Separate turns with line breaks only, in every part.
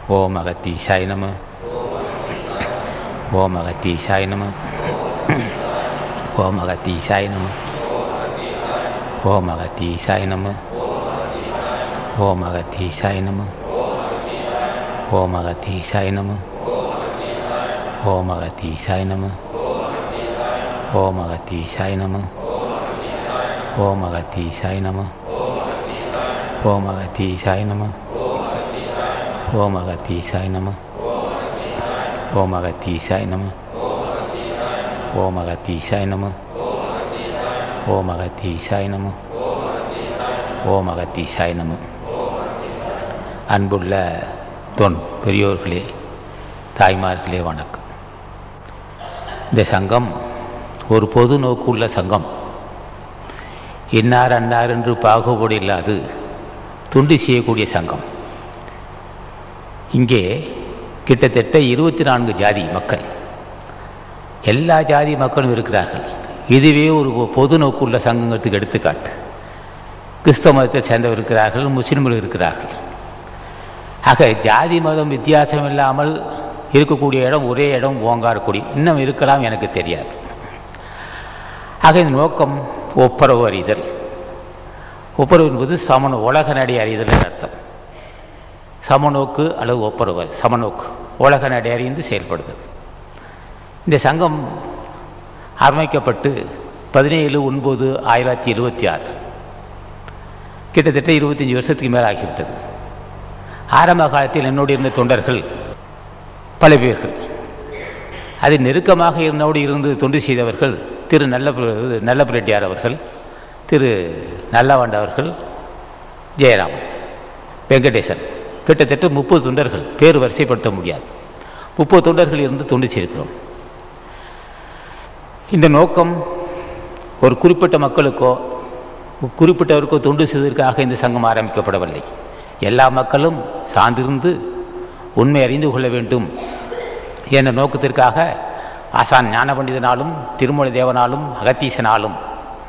ஓம் அகத்தீசாய நம ஓம் அகத்தீசாய நம ஓம் அகத்தீசாய நம ஓம் அகத்தீசாய நம ஓம் அகத்தீசாய நம ஓம் அகத்தீசாய நம ஓம் அகத்தீசாய நம ஓம் அகத்தீசாய நம ஓம் அகத்தீசாய நம ஓம் அகத்தீசாய நம ஓம் அகத்தீசாய நம ஓம் அகத்தீசாய நம ஓம் அகத்தீசாய நம ஓம் அகத்தீசாய நம ஓம் அகத்தீசாய நம அன்புள்ள தொன் பெரியோர்களே தாய்மார்களே வணக்கம் இந்த சங்கம் ஒரு பொது நோக்குள்ள சங்கம் இன்னார் அன்னார் என்று பாகுபாடு இல்லாது துண்டு செய்யக்கூடிய சங்கம் இங்கே கிட்டத்தட்ட இருபத்தி நான்கு ஜாதி மக்கள் எல்லா ஜாதி மக்களும் இருக்கிறார்கள் இதுவே ஒரு பொது நோக்குள்ள சங்கங்களுக்கு எடுத்துக்காட்டு கிறிஸ்தவ மதத்தை சேர்ந்தவர் இருக்கிறார்கள் முஸ்லிம்கள் இருக்கிறார்கள் ஆக ஜாதி மதம் வித்தியாசம் இல்லாமல் இருக்கக்கூடிய இடம் ஒரே இடம் ஓங்காரக்குடி இன்னும் இருக்கலாம் எனக்கு தெரியாது ஆக இந்த நோக்கம் ஒப்புரவு அறிதல் ஒப்புரவு என்பது சமண உலக நடை அறிதல் என்ற அர்த்தம் சமநோக்கு அல்லது ஒப்புரவு சமநோக்கு உலக நடை அறிந்து செயல்படுதல் இந்த சங்கம் ஆரம்பிக்கப்பட்டு பதினேழு ஒன்பது ஆயிரத்தி எழுபத்தி ஆறு கிட்டத்தட்ட இருபத்தஞ்சி வருஷத்துக்கு மேலே ஆகிவிட்டது ஆரம்ப காலத்தில் என்னோடு இருந்த தொண்டர்கள் பல பேர்கள் அது நெருக்கமாக என்னோடு இருந்து தொண்டு செய்தவர்கள் திரு நல்ல நல்ல ரெட்டியார் அவர்கள் திரு நல்லவாண்ட அவர்கள் ஜெயராமன் வெங்கடேசன் கிட்டத்தட்ட முப்பது தொண்டர்கள் பேர் வரிசைப்படுத்த முடியாது முப்பது தொண்டர்கள் இருந்து தொண்டு செய்திருக்கிறோம் இந்த நோக்கம் ஒரு குறிப்பிட்ட மக்களுக்கோ குறிப்பிட்டவருக்கோ தொண்டு செய்வதற்காக இந்த சங்கம் ஆரம்பிக்கப்படவில்லை எல்லா மக்களும் சார்ந்திருந்து உண்மை அறிந்து கொள்ள வேண்டும் என்ற நோக்கத்திற்காக ஆசான் ஞான பண்டிதனாலும் திருமலை தேவனாலும் அகத்தீசனாலும்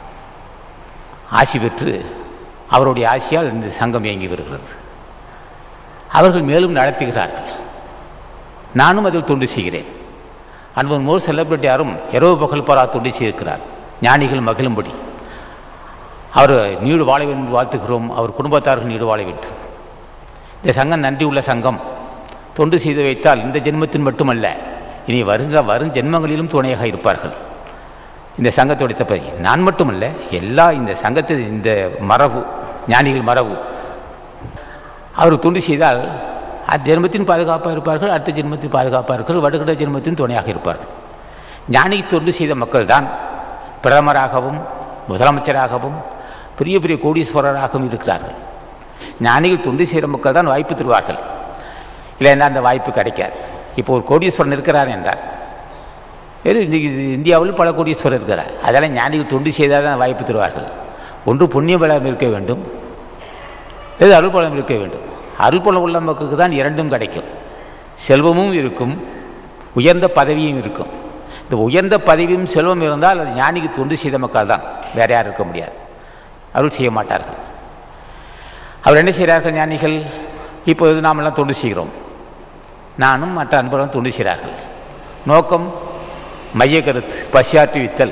ஆசி பெற்று அவருடைய ஆசியால் இந்த சங்கம் இயங்கி வருகிறது அவர்கள் மேலும் நடத்துகிறார்கள் நானும் அதில் தொண்டு செய்கிறேன் அன்பன் மோர் செல்லப்பிரட்டியாரும் இரவு பகல் பரா தொண்டு செய்திருக்கிறார் ஞானிகள் மகிழும்படி அவர் நீடு வாழ வேண்டும் வாழ்த்துகிறோம் அவர் குடும்பத்தார்கள் நீடு வாழ வேண்டும் இந்த சங்கம் நன்றி உள்ள சங்கம் தொண்டு செய்து வைத்தால் இந்த ஜென்மத்தில் மட்டுமல்ல இனி வருங்க வரும் ஜென்மங்களிலும் துணையாக இருப்பார்கள் இந்த சங்கத்துடைய தப்பை நான் மட்டுமல்ல எல்லா இந்த சங்கத்தில் இந்த மரபு ஞானிகள் மரபு அவர் தொண்டு செய்தால் அந்த ஜென்மத்தின் பாதுகாப்பாக இருப்பார்கள் அடுத்த ஜென்மத்தில் பாதுகாப்பாக இருக்கிறார்கள் வடுகிற ஜென்மத்தின் துணையாக இருப்பார்கள் ஞானி தொண்டு செய்த மக்கள் தான் பிரதமராகவும் முதலமைச்சராகவும் பெரிய பெரிய கோடீஸ்வரராகவும் இருக்கிறார்கள் ஞானிகள் தொண்டு செய்கிற மக்கள் தான் வாய்ப்பு தருவார்கள் இல்லைன்னா அந்த வாய்ப்பு கிடைக்காது இப்போ ஒரு கோடீஸ்வரன் இருக்கிறார் என்றார் வெறும் இன்றைக்கி இந்தியாவில் பல கோடீஸ்வரர் இருக்கிறார் அதெல்லாம் ஞானிகள் தொண்டு செய்தால் தான் வாய்ப்பு தருவார்கள் ஒன்று புண்ணிய பலம் இருக்க வேண்டும் எது அருள் பலம் இருக்க வேண்டும் அருள் பலம் உள்ள மக்களுக்கு தான் இரண்டும் கிடைக்கும் செல்வமும் இருக்கும் உயர்ந்த பதவியும் இருக்கும் இந்த உயர்ந்த பதவியும் செல்வம் இருந்தால் அது ஞானிக்கு தொண்டு செய்த மக்கள் தான் வேற யாரும் இருக்க முடியாது அருள் செய்ய மாட்டார்கள் அவர் என்ன செய்கிறார்கள் ஞானிகள் இப்போது நாமெல்லாம் தொண்டு செய்கிறோம் நானும் மற்ற அன்பர்களும் தொண்டு செய்கிறார்கள் நோக்கம் மைய கருத்து பசியாற்றுவித்தல்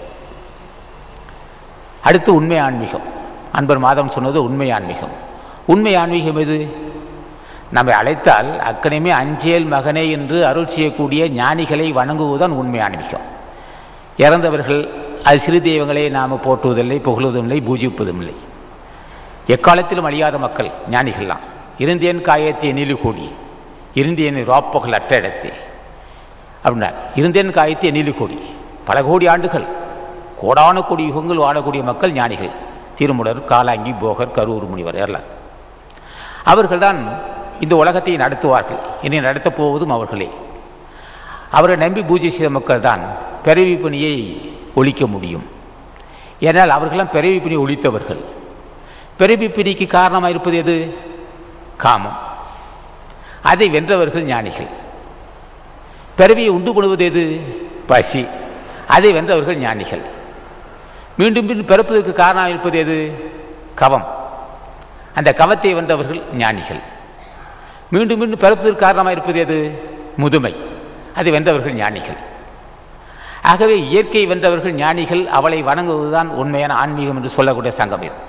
அடுத்து உண்மை ஆன்மீகம் அன்பர் மாதம் சொன்னது உண்மை ஆன்மீகம் உண்மை ஆன்மீகம் எது நம்மை அழைத்தால் அக்கனையுமே அஞ்சேல் மகனே என்று அருள் செய்யக்கூடிய ஞானிகளை வணங்குவதுதான் உண்மை ஆன்மீகம் இறந்தவர்கள் அது சிறு தெய்வங்களை நாம் போற்றுவதில்லை புகழுவதும் இல்லை பூஜிப்பதும் இல்லை எக்காலத்திலும் அழியாத மக்கள் ஞானிகள்லாம் இருந்தேன் காயத்தை நீலு கூடி இருந்தேன் ராப்பகல் அற்ற இடத்தே அப்படின்னார் இருந்தேன் காயத்தை நீலு கூடி பல கோடி ஆண்டுகள் கோடான கோடி யுகங்கள் வாழக்கூடிய மக்கள் ஞானிகள் திருமுடர் காலாங்கி போகர் கரூர் முனிவர் எல்லாம் அவர்கள்தான் இந்த உலகத்தை நடத்துவார்கள் இனி நடத்தப் போவதும் அவர்களே அவரை நம்பி பூஜை செய்த மக்கள் தான் பிறவி பணியை ஒழிக்க முடியும் ஏனால் அவர்களாம் பிறவி பணியை ஒழித்தவர்கள் பிறவி பிணிக்கு காரணமாக இருப்பது எது காமம் அதை வென்றவர்கள் ஞானிகள் பிறவியை உண்டு பண்ணுவது எது பசி அதை வென்றவர்கள் ஞானிகள் மீண்டும் மீண்டும் பிறப்பதற்கு காரணம் இருப்பது எது கவம் அந்த கவத்தை வென்றவர்கள் ஞானிகள் மீண்டும் மீண்டும் பிறப்பதற்கு காரணமாக இருப்பது எது முதுமை அதை வென்றவர்கள் ஞானிகள் ஆகவே இயற்கை வென்றவர்கள் ஞானிகள் அவளை வணங்குவதுதான் உண்மையான ஆன்மீகம் என்று சொல்லக்கூடிய சங்கம் இது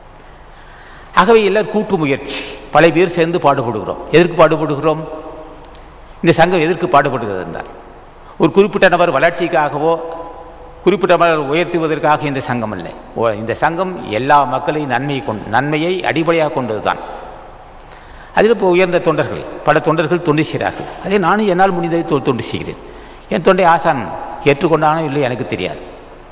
ஆகவே எல்லாரும் கூட்டு முயற்சி பல பேர் சேர்ந்து பாடுபடுகிறோம் எதற்கு பாடுபடுகிறோம் இந்த சங்கம் எதற்கு பாடுபடுகிறது என்றால் ஒரு குறிப்பிட்ட நபர் வளர்ச்சிக்காகவோ குறிப்பிட்ட நபர் உயர்த்துவதற்காக இந்த சங்கம் இல்லை ஓ- இந்த சங்கம் எல்லா மக்களையும் நன்மையை கொண்டு நன்மையை அடிப்படையாக கொண்டது தான் அதில் இப்போ உயர்ந்த தொண்டர்கள் பல தொண்டர்கள் தொண்டு செய்கிறார்கள் அதே நானும் என்னால் முடிந்ததை தொ- தொண்டு செய்கிறேன் என் தொண்டை ஆசான் ஏற்றுக்கொண்டானோ இல்லை எனக்கு தெரியாது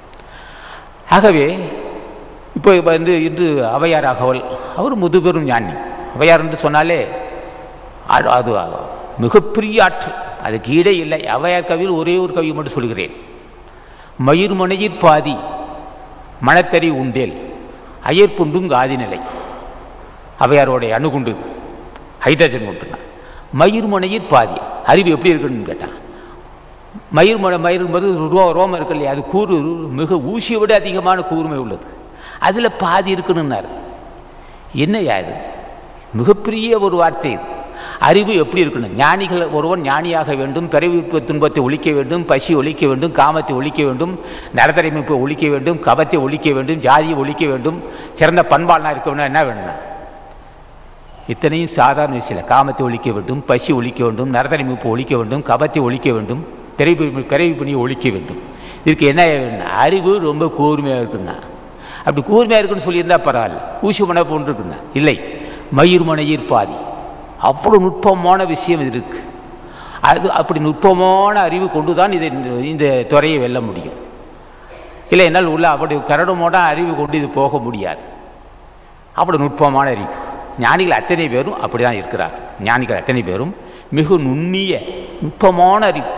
ஆகவே இப்போ இப்போ வந்து இன்று அவையார் அகவல் அவர் முதுபெரும் ஞானி அவையார் என்று சொன்னாலே அது அது மிகப்பெரிய ஆற்று அதுக்கு ஈடே இல்லை அவையார் கவியில் ஒரே ஒரு கவி மட்டும் சொல்கிறேன் மயிர் முனையிற் பாதி மணத்தறி உண்டேல் அயற்புண்டும் காதிநிலை அவையாரோடைய அணுகுண்டு இது. ஹைட்ரஜன் குண்டுனா மயிர் முனையிற் பாதி அறிவு எப்படி இருக்குன்னு கேட்டான் மயிர் முனை மயிர் என்பது ரோ ரோமம் இருக்கு இல்லையா அது கூறு மிக ஊசியை விட அதிகமான கூர்மை உள்ளது அதில் பாதி இருக்குன்னுனார் என்னையா இது மிகப்பெரிய ஒரு வார்த்தை இது அறிவு எப்படி இருக்கணும் ஞானிகள் ஒருவன் ஞானியாக வேண்டும் பிறவி துன்பத்தை ஒழிக்க வேண்டும் பசி ஒழிக்க வேண்டும் காமத்தை ஒழிக்க வேண்டும் நரதரிமைப்பை ஒழிக்க வேண்டும் கபத்தை ஒழிக்க வேண்டும் ஜாதியை ஒழிக்க வேண்டும் சிறந்த பண்பாளனாக இருக்க வேண்டும் என்ன வேணும் இத்தனையும் சாதாரண விஷயம் இல்லை. காமத்தை ஒழிக்க வேண்டும் பசி ஒழிக்க வேண்டும் நரதரிமைப்பு ஒழிக்க வேண்டும் கபத்தை ஒழிக்க வேண்டும் பிறவி பிறவி பணியை ஒழிக்க வேண்டும் இதுக்கு என்ன வேணும் அறிவு ரொம்ப கூர்மையாக இருக்குன்னா அப்படி கூர்மையாக இருக்குன்னு சொல்லியிருந்தா பரவாயில்ல ஊசி மனை போன்று இருக்குன்னா இல்லை மயிர் மனையிர் பாதி அவ்வளோ நுட்பமான விஷயம் இது இருக்கு அது அப்படி நுட்பமான அறிவு கொண்டு தான் இதை இந்த- இந்த துறையை வெல்ல முடியும் இல்லை என்னால் உள்ள அப்படி கரடுமோட அறிவு கொண்டு இது போக முடியாது அவ்வளோ நுட்பமான அறிவு ஞானிகள் அத்தனை பேரும் அப்படி தான் இருக்கிறார் ஞானிகள் அத்தனை பேரும் மிக நுண்ணிய நுட்பமான அறிவு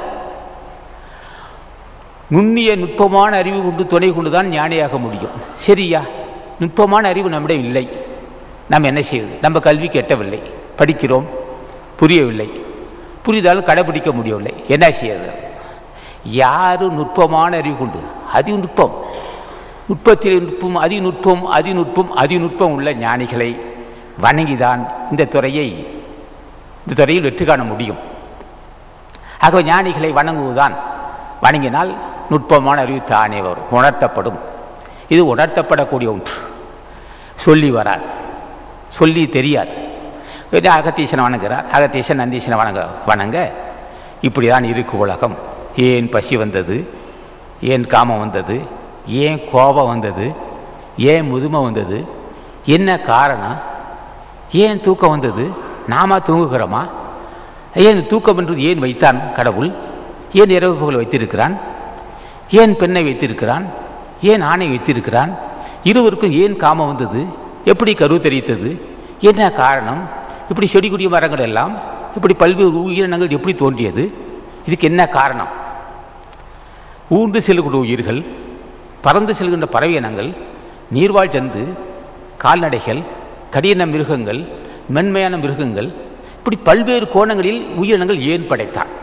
நுண்ணிய நுட்பமான அறிவு கொண்டு துணை கொண்டு தான் ஞானியாக முடியும் சரியா நுட்பமான அறிவு நம்மிடம் இல்லை நாம் என்ன செய்வது நம்ம கல்வி கெட்டவில்லை படிக்கிறோம் புரியவில்லை புரிந்தாலும் கடைபிடிக்க முடியவில்லை என்ன செய்யறது யாரு நுட்பமான அறிவு கொண்டு அதி நுட்பம் நுட்பத்தில் நுட்பம் அதிநுட்பம் அதிநுட்பம் அதிநுட்பம் உள்ள ஞானிகளை வணங்கிதான் இந்த துறையை இந்த துறையில் வெற்றி காண முடியும் ஆகவே ஞானிகளை வணங்குவதுதான் வணங்கினால் நுட்பமான அறிவு தானே வரும் உணர்த்தப்படும் இது உணர்த்தப்படக்கூடிய ஒன்று சொல்லி வராது சொல்லி தெரியாது இது அகத்தீசனை வணங்குறார் அகத்தீசன் நந்தீசனை வணங்க வணங்க இப்படி தான் இருக்கு உலகம் ஏன் பசி வந்தது ஏன் காமம் வந்தது ஏன் கோபம் வந்தது ஏன் முதுமை வந்தது என்ன காரணம் ஏன் தூக்கம் வந்தது நாம தூங்குகிறோமா ஏன் தூக்கம் என்றது ஏன் வைத்தான் கடவுள் ஏன் இரவு பகல் வைத்திருக்கிறான் ஏன் பெண்ணை வைத்திருக்கிறான் ஏன் ஆணை வைத்திருக்கிறான் இருவருக்கும் ஏன் காமம் வந்தது எப்படி கரு தெரித்தது என்ன காரணம் இப்படி செடி கொடி மரங்கள் எல்லாம் இப்படி பல்வேறு உயிரினங்கள் எப்படி தோன்றியது இதுக்கு என்ன காரணம் ஊர்ந்து செல்லக்கூடிய உயிர்கள் பறந்து செல்கின்ற பறவை இனங்கள் நீர்வாழ் ஜந்து கால்நடைகள் கடின மிருகங்கள் மென்மையான மிருகங்கள் இப்படி பல்வேறு கோணங்களில் உயிரினங்கள் ஏன் படைத்தான்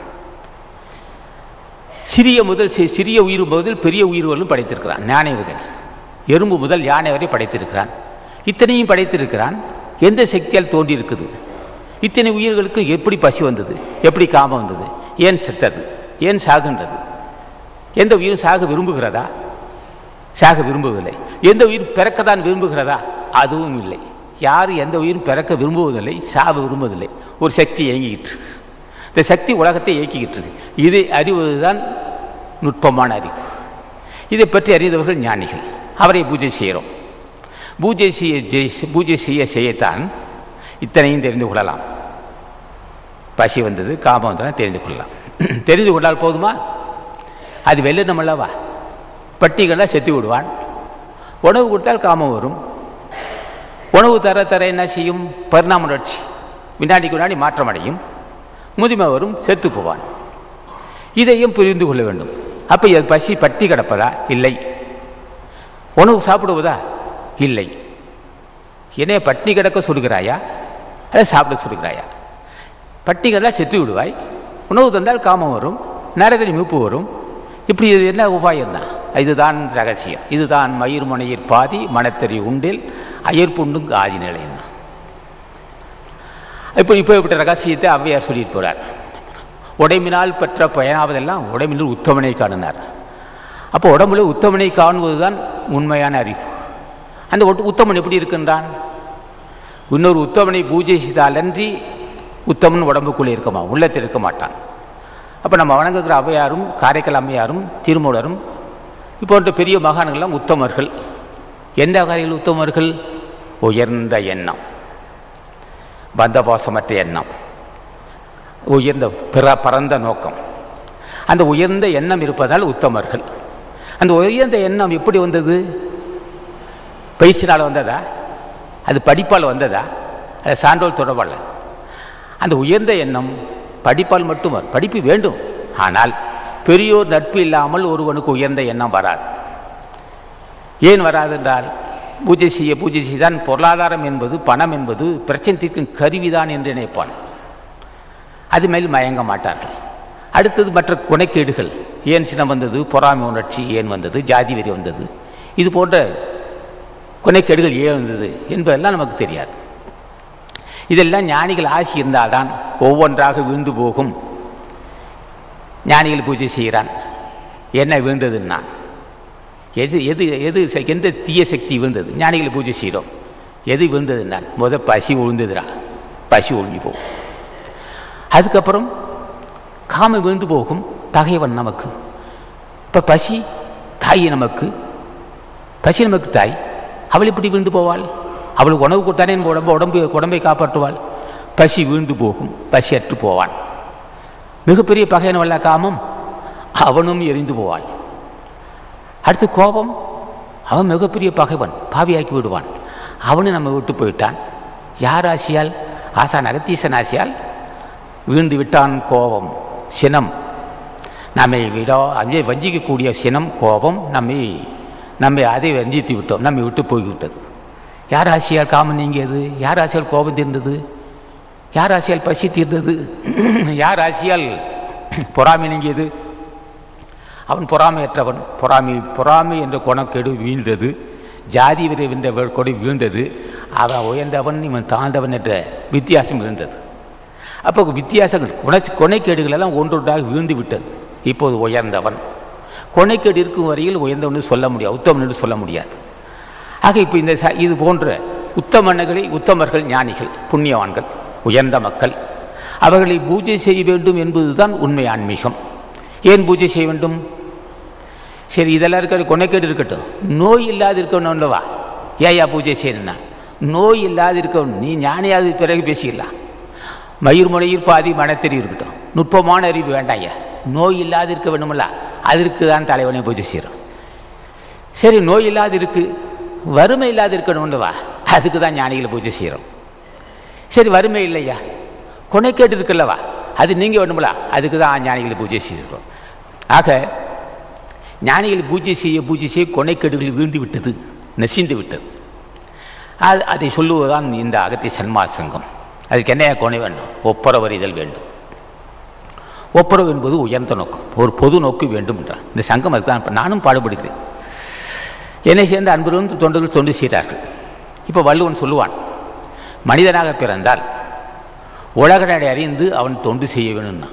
சிறிய முதல் சி- சிறிய உயிர் முதல் பெரிய உயிர்களும் படைத்திருக்கிறான் யானை முதல் எறும்பு முதல் யானை வரை படைத்திருக்கிறான் இத்தனையும் படைத்திருக்கிறான் எந்த சக்தியால் தோன்றி இருக்குது இத்தனை உயிர்களுக்கு எப்படி பசி வந்தது எப்படி காமம் வந்தது ஏன் செத்தது ஏன் சாகுன்றது எந்த உயிரும் சாக விரும்புகிறதா சாக விரும்புவதில்லை எந்த உயிர் பிறக்கத்தான் விரும்புகிறதா அதுவும் இல்லை யார் எந்த உயிரும் பிறக்க விரும்புவதில்லை சாக விரும்புவதில்லை ஒரு சக்தி இயங்கிக்கிட்டு இருக்கு. இந்த சக்தி உலகத்தை இயக்கிக்கிட்டு இருக்கு இதை அறிவதுதான் நுட்பமான அறிவு இதை பற்றி அறிந்தவர்கள் ஞானிகள் அவரை பூஜை செய்கிறோம் பூஜை செய்ய ஜெய்- பூஜை செய்ய செய்யத்தான் இத்தனையும் தெரிந்து கொள்ளலாம் பசி வந்தது காமம் வந்ததும் தெரிந்து கொள்ளலாம் தெரிந்து கொண்டால் போதுமா அது வெள்ளனம் அல்லவா பட்டிகளாக செத்து விடுவான் உணவு கொடுத்தால் காமம் வரும் உணவு தர தர என்ன செய்யும் பரிணாம வளர்ச்சி வினாடிக்கு வினாடி மாற்றம் அடையும் முதுமை வரும் செத்து போவான் இதையும் புரிந்து கொள்ள வேண்டும் அப்போ இது பசி பட்டி கிடப்பதா இல்லை உணவு சாப்பிடுவதா இல்லை என்னைய பட்டினி கிடக்க சொல்கிறாயா அதை சாப்பிட சொல்கிறாயா பட்டி கிடந்தா செத்து விடுவாய் உணவு தந்தால் காமம் வரும் நரதனி மூப்பு வரும் இப்படி இது என்ன உபாயம் தான் இதுதான் ரகசியம் இதுதான் மயிர் முனையிற் பாதி மனத்தறி உண்டில் அயற்புண்டும் ஆதி நிலையம் இப்போ இப்போ இப்படி ரகசியத்தை ஔவையார் சொல்லிட்டு போகிறார் உடைமினால் பெற்ற பயனாவதெல்லாம் உடைமினால் உத்தமனை காணினார் அப்போ உடம்புல உத்தமனை காணுவது தான் உண்மையான அறிவு அந்த ஒட்டு- உத்தமன் எப்படி இருக்கின்றான் இன்னொரு உத்தமனை பூஜை செய்தாலன்றி உத்தமன் உடம்புக்குள்ளே இருக்கமா உள்ளத்தில் இருக்க மாட்டான் அப்போ நம்ம வணங்குகிற அவையாரும் காரைக்கால் அம்மையாரும் திருமூலரும் இப்போன்ற பெரிய மகான்கள்லாம் உத்தமர்கள் எந்த வகையில் உத்தமர்கள் உயர்ந்த எண்ணம் பந்தபாசமற்ற எண்ணம் உயர்ந்த பிற பரந்த நோக்கம் அந்த உயர்ந்த எண்ணம் இருப்பதால் உத்தமர்கள் அந்த உயர்ந்த எண்ணம் எப்படி வந்தது பயிற்சினால் வந்ததா அது படிப்பால் வந்ததா அது சான்றோர் தொடர்பால் அந்த உயர்ந்த எண்ணம் படிப்பால் மட்டும் வரும். படிப்பு வேண்டும் ஆனால் பெரியோர் நட்பு இல்லாமல் ஒருவனுக்கு உயர்ந்த எண்ணம் வராது ஏன் வராது என்றால் பூஜை செய்ய பூஜை செய்தான் பொருளாதாரம் என்பது பணம் என்பது பிரச்சனை தீர்க்கும் கருவிதான் என்று நினைப்பான் அது மேல் மயங்க மாட்டார்கள் அடுத்தது மற்ற குணைக்கேடுகள் ஏன் சினம் வந்தது பொறாமை உணர்ச்சி ஏன் வந்தது ஜாதி வெறி வந்தது இது போன்ற குணைக்கேடுகள் ஏன் வந்தது என்பதெல்லாம் நமக்கு தெரியாது இதெல்லாம் ஞானிகள் ஆசி இருந்தால்தான் ஒவ்வொன்றாக வீழ்ந்து போகும் ஞானிகள் பூஜை செய்கிறான் என்ன வீழ்ந்ததுன்னா எது எது எது ச- எந்த தீய சக்தி விழுந்தது ஞானிகளை பூஜை செய்கிறோம் எது விழுந்ததுன்னா முத பசி விழுந்ததுடா பசி ஒழிஞ்சு போகும் அதுக்கப்புறம் காம விழுந்து போகும் பகைவன் நமக்கு இப்போ பசி தாய் நமக்கு பசி நமக்கு தாய் அவள் எப்படி விழுந்து போவாள் அவளுக்கு உணவு கொடுத்தானே நம்ம உடம்பு உடம்பு உடம்பை காப்பாற்றுவாள் பசி வீழ்ந்து போகும் பசி அற்று போவான் மிகப்பெரிய பகையன் வல்ல காமம் அவனும் எரிந்து போவாள் அடுத்து கோபம் அவன் மிகப்பெரிய பகைவன் பாவியாக்கி விடுவான் அவனும் நம்ம விட்டு போயிட்டான் யார் ஆசியால் ஆசான் அகத்தீசன் ஆசியால் வீழ்ந்து விட்டான் கோபம் சினம் நம்மை விட அங்கே வஞ்சிக்கக்கூடிய சினம் கோபம் நம்மை நம்மை அதை வஞ்சித்து விட்டோம் நம்மை விட்டு போய்விட்டது யார் ஆசையால் காமம் நீங்கியது யார் ஆசையால் கோபம் தீர்ந்தது யார் ஆசையால் பசி தீர்ந்தது யார் ஆசையால் பொறாமை நீங்கியது அவன் பொறாமையற்றவன் பொறாமை பொறாமை என்ற குணக்கேடு வீழ்ந்தது ஜாதி விரை என்ற வே- கொடி வீழ்ந்தது அவன் உயர்ந்தவன் இவன் தாழ்ந்தவன் என்ற வித்தியாசம் இருந்தது அப்போ வித்தியாசங்கள் குண கொனைக்கேடுகள் எல்லாம் ஒன்றொன்றாக வீழ்ந்து விட்டது இப்போது உயர்ந்தவன் கொனைக்கேடு இருக்கும் வரையில் உயர்ந்தவன் சொல்ல முடியாது உத்தமன் என்று சொல்ல முடியாது ஆக இப்போ இந்த ச இது போன்ற உத்தமன்களை உத்தமர்கள் ஞானிகள் புண்ணியவான்கள் உயர்ந்த மக்கள் அவர்களை பூஜை செய்ய வேண்டும் என்பதுதான் உண்மை ஆன்மீகம் ஏன் பூஜை செய்ய வேண்டும் சரி இதெல்லாம் இருக்க கொனைக்கேடு இருக்கட்டும் நோய் இல்லாது இருக்கணும்லவா ஏயா பூஜை செய்யணும்னா நோய் இல்லாது இருக்கணும் நீ ஞானியாவது பிறகு பேசிக்கலாம் மயிர் முனையில் பாதி மனத்தெறி இருக்கட்டும் நுட்பமான அறிவு வேண்டாம் ஐயா நோய் இல்லாது இருக்க வேணுமில்ல அதற்கு தான் தலைவனை பூஜை செய்கிறோம் சரி நோய் இல்லாது இருக்கு வறுமை இல்லாது இருக்கணும்லவா அதுக்கு தான் ஞானிகளை பூஜை செய்கிறோம் சரி வறுமை இல்லையா கொனைக்கேடு இருக்குல்லவா அது நீங்கள் வேணுமில்ல அதுக்கு தான் ஞானிகளை பூஜை செய்கிறோம் ஆக ஞானிகள் பூஜை செய்ய பூஜை செய்ய கொனைக்கேடுகள் வீழ்ந்து விட்டது நசிந்து விட்டது அது அதை சொல்லுவதுதான் இந்த அகத்திய சன்மாசங்கம் அதுக்கு என்ன கொனை வேண்டும் ஒப்புரவறிதல் வேண்டும் ஒப்புரவு என்பது உயர்ந்த நோக்கம் ஒரு பொது நோக்கு வேண்டும் என்றார் இந்த சங்கம் அதுதான் இப்ப நானும் பாடுபடுகிறேன் என்னை சேர்ந்த அன்பர்களும் தொண்டர்கள் தொண்டு செய்கிறார்கள் இப்போ வள்ளுவன் சொல்லுவான் மனிதனாக பிறந்தால் உலகனை அறிந்து அவன் தொண்டு செய்ய வேணும்னா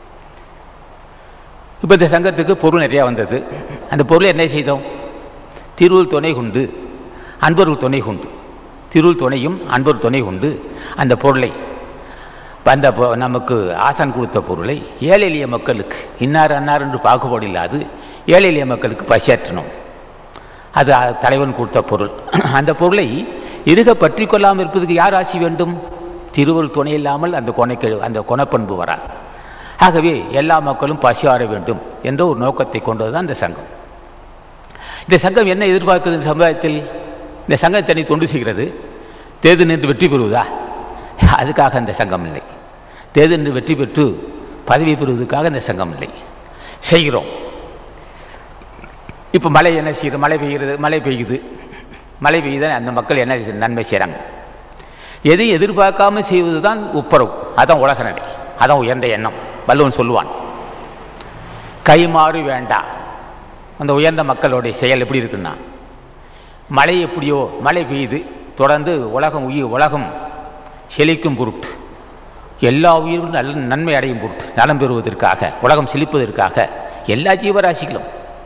இப்போ இந்த சங்கத்துக்கு பொருள் நிறையா வந்தது அந்த பொருளை என்ன செய்தோம் திருவுள் துணை கொண்டு அன்பர்கள் துணை கொண்டு திருவுள் துணையும் அன்பர் துணை கொண்டு அந்த பொருளை வந்த பொ- நமக்கு ஆசான் கொடுத்த பொருளை ஏழை எளிய மக்களுக்கு இன்னார் அன்னார் என்று பாகுபாடு இல்லாது ஏழை எளிய மக்களுக்கு பசியாற்றணும் அது அ- தலைவன் கொடுத்த பொருள் அந்த பொருளை இருக பற்றி கொள்ளாமல் இருப்பதுக்கு யார் ஆசி வேண்டும் திருவருள் துணை இல்லாமல் அந்த கொனைக்கு அந்த கொனைப்பண்பு வராது ஆகவே எல்லா மக்களும் பசியாற வேண்டும் என்ற ஒரு நோக்கத்தை கொண்டது தான் இந்த சங்கம் இந்த சங்கம் என்ன எதிர்பார்க்குது இந்த சமுதாயத்தில் இந்த சங்கம் தனி தொண்டு செய்கிறது தேர்தல் நின்று வெற்றி பெறுவதா அதுக்காக இந்த சங்கம் இல்லை தேர்தல் நின்று வெற்றி பெற்று பதவி பெறுவதற்காக இந்த சங்கம் இல்லை செய்கிறோம் இப்போ மழை என்ன செய்யுது மழை பெய்கிறது மழை பெய்யுது மழை பெய்யுது அந்த மக்கள் என்ன செய்ய- நன்மை செய்கிறாங்க எதையும் எதிர்பார்க்காம செய்வது தான் ஒப்புரவு அதான் உலக நடை அதான் உயர்ந்த எண்ணம் வள்ளுவன் சொல்லுவான் கைமாறு வேண்டாம் அந்த உயர்ந்த மக்களுடைய செயல் எப்படி இருக்குன்னா மழை எப்படியோ மழை பெய்யுது தொடர்ந்து உலகம் உயிர் உலகம் செழிக்கும் பொருட்டு எல்லா உயிர்களும் நல்ல நன்மை அடையும் பொருட்டு நலம் பெறுவதற்காக உலகம் செழிப்பதற்காக எல்லா ஜீவராசிகளும்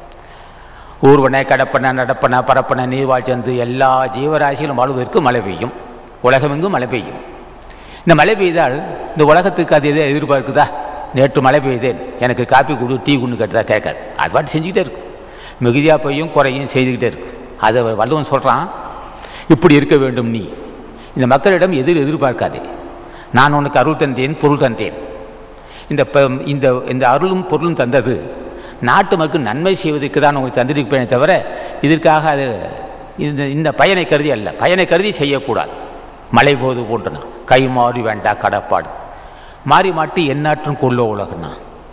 ஊர்வன கடப்பன நடப்பன பரப்பன நீர்வாழ் சந்து எல்லா ஜீவராசிகளும் வாழ்வதற்கு மழை பெய்யும் உலகமெங்கும் மழை பெய்யும் இந்த மழை பெய்தால் இந்த உலகத்துக்கு அது எதை எதிர்பார்க்குதா நேற்று மழை பெய்தேன் எனக்கு காப்பி கொடு டீ கொண்டு கேட்டதா கேட்காது அது பாட்டு செஞ்சுக்கிட்டே இருக்கும் மிகுதியாக பெய்யும் குறையும் செய்துக்கிட்டே இருக்கும் அதை வள்ளுவன் சொல்கிறான் இப்படி இருக்க வேண்டும் நீ இந்த மக்களிடம் எதிர் எதிர்பார்க்காதே நான் உனக்கு அருள் தந்தேன் பொருள் தந்தேன் இந்த ப இந்த இந்த அருளும் பொருளும் தந்தது நாட்டு மக்கள் நன்மை செய்வதற்கு தான் உங்களுக்கு தந்திருப்பேனே தவிர இதற்காக அது இந்த இந்த பயனை கருதி அல்ல பயனை கருதி செய்யக்கூடாது மழை போது போன்றுனா கை மாறி வேண்டா கடப்பாடு மாறி மாட்டி எந்நாற்றும் கொள்ளோ உலகனா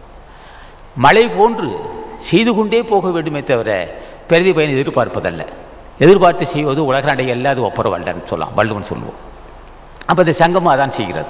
மழை போன்று செய்து கொண்டே போக வேண்டுமே தவிர பிரதி பயனை எதிர்பார்ப்பதல்ல எதிர்பார்த்து செய்வது உலக நடை அல்ல அது ஒப்புரவல்லன்னு சொல்லலாம் வள்ளுவன் சொல்லுவோம் அப்போ இந்த சங்கமும் அதான் செய்கிறது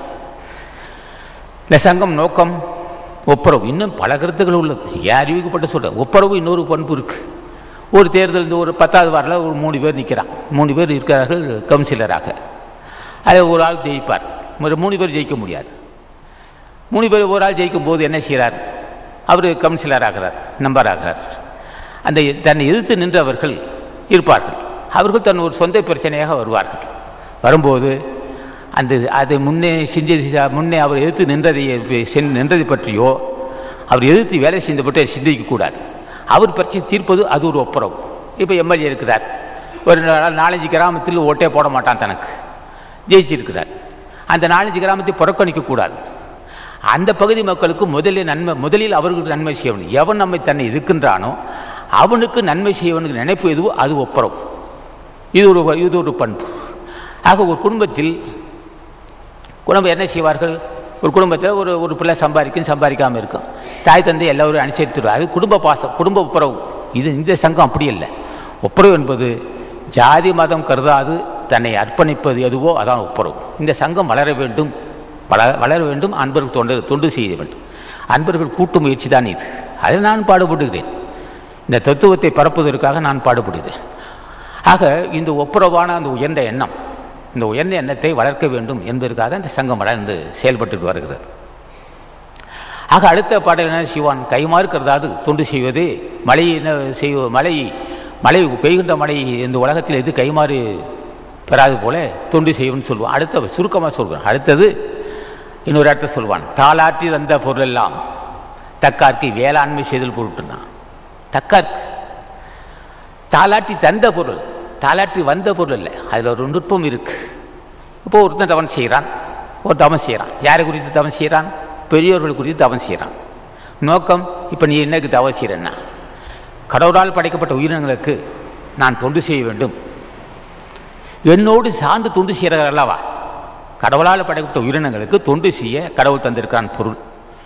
இந்த சங்கம் நோக்கம் ஒப்புரவு இன்னும் பல கருத்துக்கள் உள்ளது ஏன் அறிவிக்கப்பட்ட சொல்கிறேன் ஒப்புரவு இன்னொரு பண்பு இருக்குது ஒரு தேர்தல் இந்த ஒரு பத்தாவது வாரில் ஒரு மூணு பேர் நிற்கிறான் மூணு பேர் இருக்கிறார்கள் கவுன்சிலராக அதை ஒரு ஆள் ஜெயிப்பார் ஒரு மூணு பேர் ஜெயிக்க முடியாது மூணு பேர் ஒரு ஆள் ஜெயிக்கும் போது என்ன செய்கிறார் அவர் கவுன்சிலர் ஆகிறார் நம்பர் ஆகிறார் அந்த தன்னை எதிர்த்து நின்றவர்கள் இருப்பார்கள் அவர்கள் தன் ஒரு சொந்த பிரச்சனையாக வருவார்கள் வரும்போது அந்த அதை முன்னே செஞ்சது முன்னே அவர் எதிர்த்து நின்றதை சென் நின்றதை பற்றியோ அவர் எதிர்த்து வேலை செஞ்ச பற்றி சிந்திக்கக்கூடாது அவர் பிரச்சனை தீர்ப்பது அது ஒரு ஒப்புரவு இப்போ எம்எல்ஏ இருக்கிறார் ஒரு நா- நாலஞ்சு கிராமத்தில் ஓட்டே போட மாட்டான் தனக்கு ஜெயிச்சிருக்கிறார் அந்த நாலஞ்சு கிராமத்தை புறக்கணிக்கக்கூடாது அந்த பகுதி மக்களுக்கு முதலில் நன்மை முதலில் அவர்களுக்கு நன்மை செய்யணும் எவன் நம்மை தன்னை இருக்கின்றானோ அவனுக்கு நன்மை செய்யவனுக்கு நினைப்பு எதுவோ அது ஒப்புரவு இது ஒரு இது ஒரு பண்பு ஆக ஒரு குடும்பத்தில் குடும்பம் என்ன செய்வார்கள் ஒரு குடும்பத்தில் ஒரு ஒரு பிள்ளை சம்பாதிக்கும் சம்பாதிக்காமல் இருக்கும் தாய் தந்தை எல்லோரும் அனுசரித்துருவார் அது குடும்ப பாசம் குடும்ப ஒப்புரவு இது இந்த சங்கம் அப்படி இல்லை ஒப்புரவு என்பது ஜாதி மதம் கருதாது தன்னை அர்ப்பணிப்பது எதுவோ அதான் ஒப்புரவு இந்த சங்கம் வளர வேண்டும் வள வளர வேண்டும் அன்பர்கள் தொண்டு தொண்டு செய்ய வேண்டும் அன்பர்கள் கூட்டு முயற்சி தான் இது அதில் நான் பாடுபடுகிறேன் இந்த தத்துவத்தை பரப்புவதற்காக நான் பாடுபடுகிறேன் ஆக இந்த ஒப்புரவான அந்த உயர்ந்த எண்ணம் இந்த உயர்ந்த எண்ணத்தை வளர்க்க வேண்டும் என்பதற்காக இந்த சங்கம் வளர்ந்து செயல்பட்டு வருகிறது ஆக அடுத்த பாடல் என்ன செய்வான் கைமாறு கருதாது தொண்டு செய்வது மழை என்ன செய்வ மழை மழை பெய்கின்ற மழை இந்த உலகத்தில் எது கைமாறு பெறாது போல தொண்டு செய்வன்னு சொல்லுவான் அடுத்த சுருக்கமாக சொல்கிறான் அடுத்தது இன்னொரு இடத்த சொல்வான் தாளாற்றி தந்த பொருள் எல்லாம் தக்கார்க்கு வேளாண்மை செய்தல் பொருட்டுனா தக்கார்க்கு தாளாட்டி தந்த பொருள் தாளாட்டி வந்த பொருள் இல்லை அதில் ஒரு நுட்பம் இருக்கு இப்போ ஒருத்தன் தவன் செய்கிறான் ஒரு தவம் செய்கிறான் யாரை குறித்து தவம் செய்கிறான் பெரியோர்கள் குறித்து தவம் செய்கிறான் நோக்கம் இப்போ நீ என்னக்கு தவம் செய்கிறன்னா கடவுளால் படைக்கப்பட்ட உயிரினங்களுக்கு நான் தொண்டு செய்ய வேண்டும் என்னோடு சார்ந்து தொண்டு செய்கிறார் அல்லவா கடவுளால் படைக்கப்பட்ட உயிரினங்களுக்கு தொண்டு செய்ய கடவுள் தந்திருக்கான் பொருள்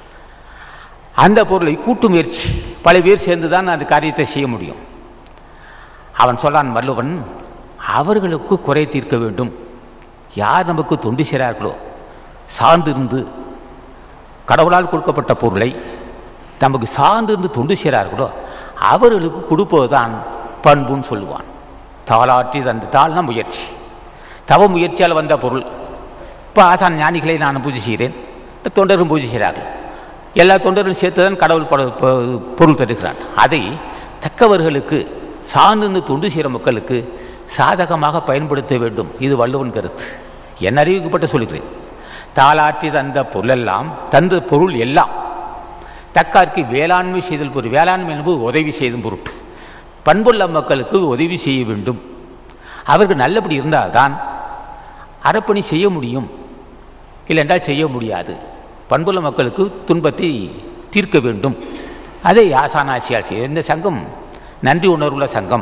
அந்த பொருளை கூட்டு முயற்சி பல பேர் சேர்ந்து தான் அந்த காரியத்தை செய்ய முடியும் அவன் சொல்லான் வள்ளுவன் அவர்களுக்கு குறை தீர்க்க வேண்டும் யார் நமக்கு தொண்டு செய்கிறார்களோ சார்ந்திருந்து கடவுளால் கொடுக்கப்பட்ட பொருளை நமக்கு சார்ந்திருந்து தொண்டு செய்கிறார்களோ அவர்களுக்கு கொடுப்பதுதான் பண்புன்னு சொல்லுவான் தாளாற்றி தந்த தாள்னா முயற்சி தவ முயற்சியால் வந்த பொருள் இப்போ ஆசான் ஞானிகளை நான் பூஜை செய்கிறேன் தொண்டரும் பூஜை செய்கிறார்கள் எல்லா தொண்டரும் சேர்த்து தான் கடவுள் பட- பொ- பொருள் தருகிறான் அதை தக்கவர்களுக்கு சார்ந்து தொண்டு செய்கிற மக்களுக்கு சாதகமாக பயன்படுத்த வேண்டும் இது வள்ளுவன் கருத்து என் அறிவிக்கப்பட்ட சொல்லுகிறேன் தாளாற்றி தந்த பொருளெல்லாம் தந்த பொருள் எல்லாம் தக்கார்க்கு வேளாண்மை செய்தல் பொருள் வேளாண்மை என்பது உதவி செய்தும் பொருட்டு பண்புள்ள மக்களுக்கு உதவி செய்ய வேண்டும் அவர்கள் நல்லபடி இருந்தால்தான் அறப்பணி செய்ய முடியும் இல்லைன்றால் செய்ய முடியாது பண்புள்ள மக்களுக்கு துன்பத்தை தீர்க்க வேண்டும் அதை ஆசானாசியால் செய்ய இந்த சங்கம் நன்றி உணர்வுள்ள சங்கம்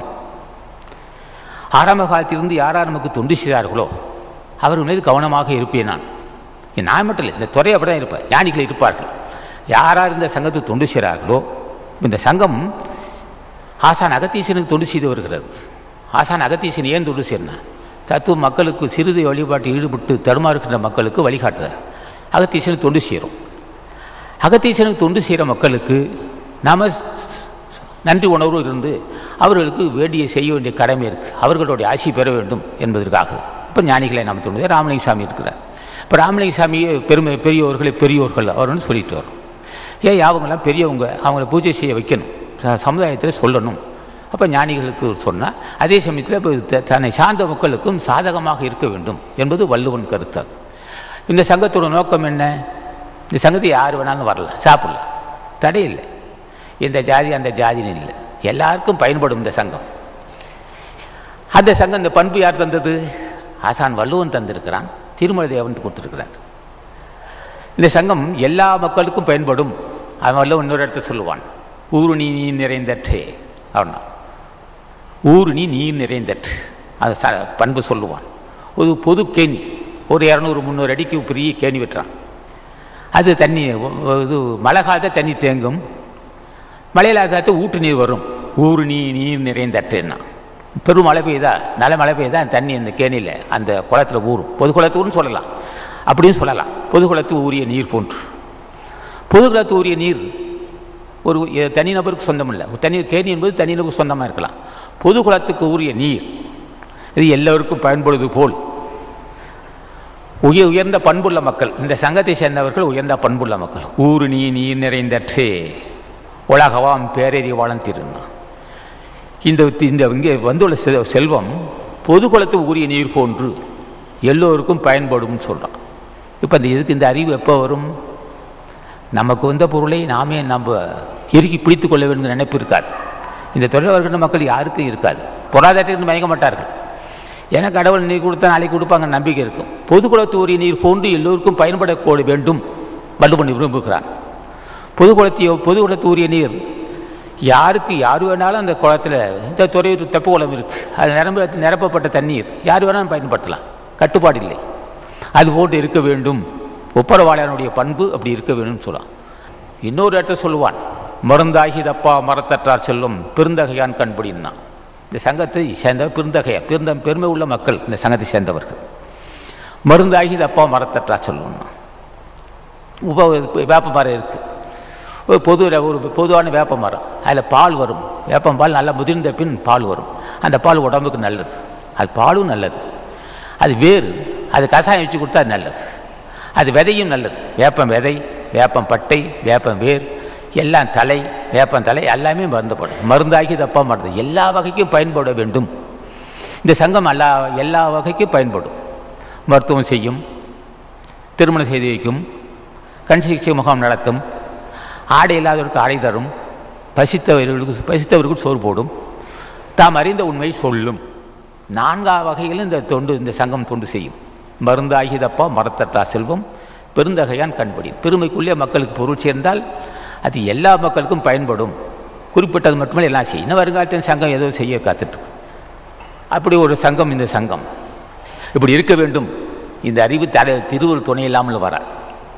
ஆரம்ப காலத்திலிருந்து யார் யார் நமக்கு தொண்டு செய்தார்களோ அவர்கள் மீது கவனமாக இருப்பேன் நான் நான் மட்டும் இல்லை இந்த துறை அப்படி தான் இருப்பேன் ஞானிகள் இருப்பார்கள் யார் யார் இந்த சங்கத்துக்கு தொண்டு செய்கிறார்களோ இந்த சங்கம் ஆசான் அகத்தீசனுக்கு தொண்டு செய்து வருகிறது ஆசான் அகத்தீசன் ஏன் தொண்டு செய்யணும் தத்துவ மக்களுக்கு சிறிது வழிபாட்டில் ஈடுபட்டு தடுமாறுகின்ற மக்களுக்கு வழிகாட்டுறார் அகத்தீசனுக்கு தொண்டு செய்கிறோம் அகத்தீசனுக்கு தொண்டு செய்கிற மக்களுக்கு நாம் நன்றி உணர்வு இருந்து அவர்களுக்கு வேண்டிய செய்ய வேண்டிய கடமை இருக்குது அவர்களுடைய ஆசி பெற வேண்டும் என்பதற்காக இப்போ ஞானிகளை நாம் தோணுது ராமலிங்க சாமி இருக்கிறார் இப்போ ராமலிங்க சாமியே பெருமை பெரியவர்களை பெரியோர்கள் அவர்னு சொல்லிட்டு வரோம் ஏன் அவங்களாம் பெரியவங்க அவங்கள பூஜை செய்ய வைக்கணும் ச- சமுதாயத்தில் சொல்லணும் அப்போ ஞானிகளுக்கு சொன்னால் அதே சமயத்தில் இப்போ த- தன்னை சார்ந்த மக்களுக்கும் சாதகமாக இருக்க வேண்டும் என்பது வள்ளுவன் கருத்து இந்த சங்கத்தோட நோக்கம் என்ன இந்த சங்கத்தை யார் வேணாலும் வரலாம் சாப்பிடலாம் தடை இல்லை இந்த ஜாதி அந்த ஜாதின்னு இல்லை எல்லாருக்கும் பயன்படும் இந்த சங்கம் அந்த சங்கம் இந்த பண்பு யார் தந்தது ஆசான் வள்ளுவன் தந்திருக்கிறான் திருமலை தேவன் கொடுத்துருக்கிறார் இந்த சங்கம் எல்லா மக்களுக்கும் பயன்படும் அவன் வள்ளுவன் இன்னொரு இடத்த சொல்லுவான் ஊருணி நீர் நிறைந்தற்றே அவனா ஊருணி நீர் நிறைந்தற்று அது ச பண்பு சொல்லுவான் ஒரு பொது கேணி ஒரு இரநூறு முந்நூறு அடிக்கு பெரிய கேணி வெட்டுறான் அது தண்ணி ஒ- ஒ- இது மழை காலத்தில் தண்ணி தேங்கும் மழையில காலத்தில் ஊட்டு நீர் வரும் ஊரு நீ நீர் நிறைந்தட்டுன்னா பெரும் மழை பெய்யுதா நல்ல மழை பெய்யுதா அந்த தண்ணி அந்த கேணியில் அந்த குளத்தில் ஊறும் பொது குளத்துக்குன்னு சொல்லலாம் அப்படின்னு சொல்லலாம் பொது குளத்து ஊறிய நீர் போன்று பொது குளத்து ஊறிய நீர் ஒரு எ- தனிநபருக்கு சொந்தம் இல்லை தனி கேணி என்பது தனிநபருக்கு சொந்தமாக இருக்கலாம் பொது குளத்துக்கு ஊறிய நீர் இது எல்லோருக்கும் பயன்படுவது போல் உய உயர்ந்த பண்புள்ள மக்கள் இந்த சங்கத்தை சேர்ந்தவர்கள் உயர்ந்த பண்புள்ள மக்கள் ஊரு நீ நீர் நிறைந்தற்றே உலகவாம் பேரறிவாளன் திருநா இந்த இந்த இங்கே வந்துள்ள செ- செல்வம் பொது குளத்து ஊறிய நீர் போன்று எல்லோருக்கும் பயன்படும்னு சொல்கிறான் இப்போ இந்த இதுக்கு இந்த அறிவு எப்போ வரும் நமக்கு வந்த பொருளை நாமே நம்ம இறுக்கி பிடித்து கொள்ள வேண்டும் என்ற நினைப்பு இருக்காது இந்த தொழில் வருகின்ற மக்கள் யாருக்கும் இருக்காது பொருளாதாரத்திற்கு மயங்க மாட்டார்கள் ஏன்னா கடவுள் நீர் கொடுத்தா நாளைக்கு கொடுப்பாங்க நம்பிக்கை இருக்கும் பொது குளத்து ஊறிய நீர் போன்று எல்லோருக்கும் பயன்படக்கூட வேண்டும் வள்ளுவன் விரும்புகிறான் பொது குளத்திய பொது குளத்து ஊறிய நீர் யாருக்கு யார் வேணாலும் அந்த குளத்தில் இந்த துறையூர் தெப்ப குளம் இருக்குது அது நிரம்ப நிரப்பப்பட்ட தண்ணீர் யார் வேணாலும் பயன்படுத்தலாம் கட்டுப்பாடு இல்லை அது போன்று இருக்க வேண்டும் ஒப்பரவாளனுடைய பண்பு அப்படி இருக்க வேண்டும்னு சொல்லலாம் இன்னொரு இடத்த சொல்லுவான் மருந்தாகி தப்பா மரத்தற்றார் செல்லும் பெருந்தகையான் கண்படின்னா இந்த சங்கத்தை சேர்ந்த பெருந்தகையா பெருந்த பெருமை உள்ள மக்கள் இந்த சங்கத்தை சேர்ந்தவர்கள் மருந்தாகி தப்பா மரத்தற்றார் செல்லும்னா உப வேப்ப மரம் இருக்குது ஒரு பொது ஒரு பொதுவான வேப்ப மரம் அதில் பால் வரும் வேப்பம் பால் நல்லா முதிர்ந்த பின் பால் வரும் அந்த பால் உடம்புக்கு நல்லது அது பாலும் நல்லது அது வேறு அது கஷாயம் வச்சு கொடுத்தா அது நல்லது அது விதையும் நல்லது வேப்பம் விதை வேப்பம் பட்டை வேப்பம் வேர் எல்லாம் தலை வேப்பம் தலை எல்லாமே மருந்துப்படும் மருந்தாகி தப்பா மருந்து எல்லா வகைக்கும் பயன்பட வேண்டும் இந்த சங்கம் எல்லா எல்லா வகைக்கும் பயன்படும் மருத்துவம் செய்யும் திருமணம் செய்து வைக்கும் கண் சிகிச்சை முகாம் நடத்தும் ஆடை இல்லாதவருக்கு ஆடை தரும் பசித்தவர்களுக்கு பசித்தவர்களுக்கு சோறு போடும் தாம் அறிந்த உண்மை சொல்லும் நான்கா வகையில் இந்த தொண்டு இந்த சங்கம் தொண்டு செய்யும் மருந்தாகி தப்பா மரத்தட்டா செல்வம் பெருந்தகையான் கண்படி பெருமைக்குள்ளே மக்களுக்கு பொருள் சேர்ந்தால் அது எல்லா மக்களுக்கும் பயன்படும் குறிப்பிட்டது மட்டுமே எல்லாம் செய்யும் இன்னும் வருங்காலத்தின் சங்கம் ஏதோ செய்ய காத்துட்டு அப்படி ஒரு சங்கம் இந்த சங்கம் இப்படி இருக்க வேண்டும் இந்த அறிவு தர திருவுரு துணை இல்லாமல் வராது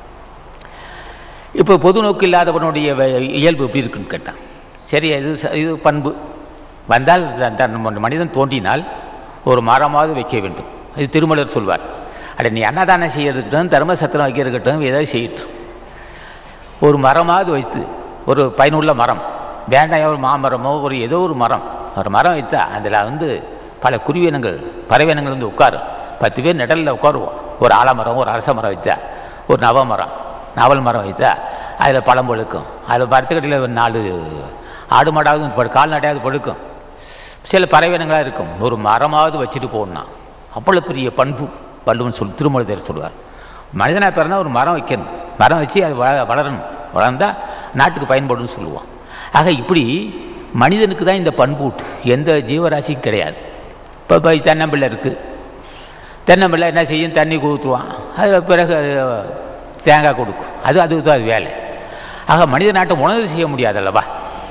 இப்போ பொது நோக்கு இல்லாதவனுடைய வே- இயல்பு எப்படி இருக்குன்னு கேட்டான் சரி இது ச- இது பண்பு வந்தால் த- த- நம்ம மனிதன் தோன்றினால் ஒரு மரமாவது வைக்க வேண்டும் இது திருமலர் சொல்வார் அட நீ அன்னதானம் செய்யறதுக்கட்டும் தர்ம சத்திரம் வைக்கிறதுக்கட்டும் ஏதாவது செய்யட்டும் ஒரு மரமாவது வைத்து ஒரு பயனுள்ள மரம் வேண்டாம் ஒரு மாமரமோ ஒரு ஏதோ ஒரு மரம் ஒரு மரம் வைத்தா அதில் வந்து பல குருவினங்கள் பறவைனங்கள் வந்து உட்காரும் பத்து பேர் நிழலில் உட்காருவோம் ஒரு ஆலமரம் ஒரு அரச மரம் வைத்தா ஒரு நவமரம் நாவல் மரம் வைத்தா அதில் பழம் பழுக்கும் அதில் மரத்துக்கடியில் ஒரு நாலு ஆடு மாடாவது படு கால்நடையாவது படுக்கும் சில பறவைனங்களாக இருக்கும் ஒரு மரமாவது வச்சுட்டு போகணும்னா அவ்வளோ பெரிய பண்பு வள்ளுவன் சொல் திருமலைதர் சொல்லுவார் மனிதனாக பிறந்தா ஒரு மரம் வைக்கணும் மரம் வச்சு அது வள வளரணும் வளர்ந்தால் நாட்டுக்கு பயன்படும்னு சொல்லுவான் ஆக இப்படி மனிதனுக்கு தான் இந்த பண்பூட்டு எந்த ஜீவராசிக்கும் கிடையாது இப்போ இப்போ தென்னம்பிள்ளை இருக்குது தென்னம்பிள்ளை என்ன செய்யும் தண்ணி ஊற்றுவான் அதில் பிறகு அது தேங்காய் கொடுக்கும் அது அதுக்கு தான் அது வேலை ஆக மனித நாட்டை உணர்வு செய்ய முடியாதல்லவா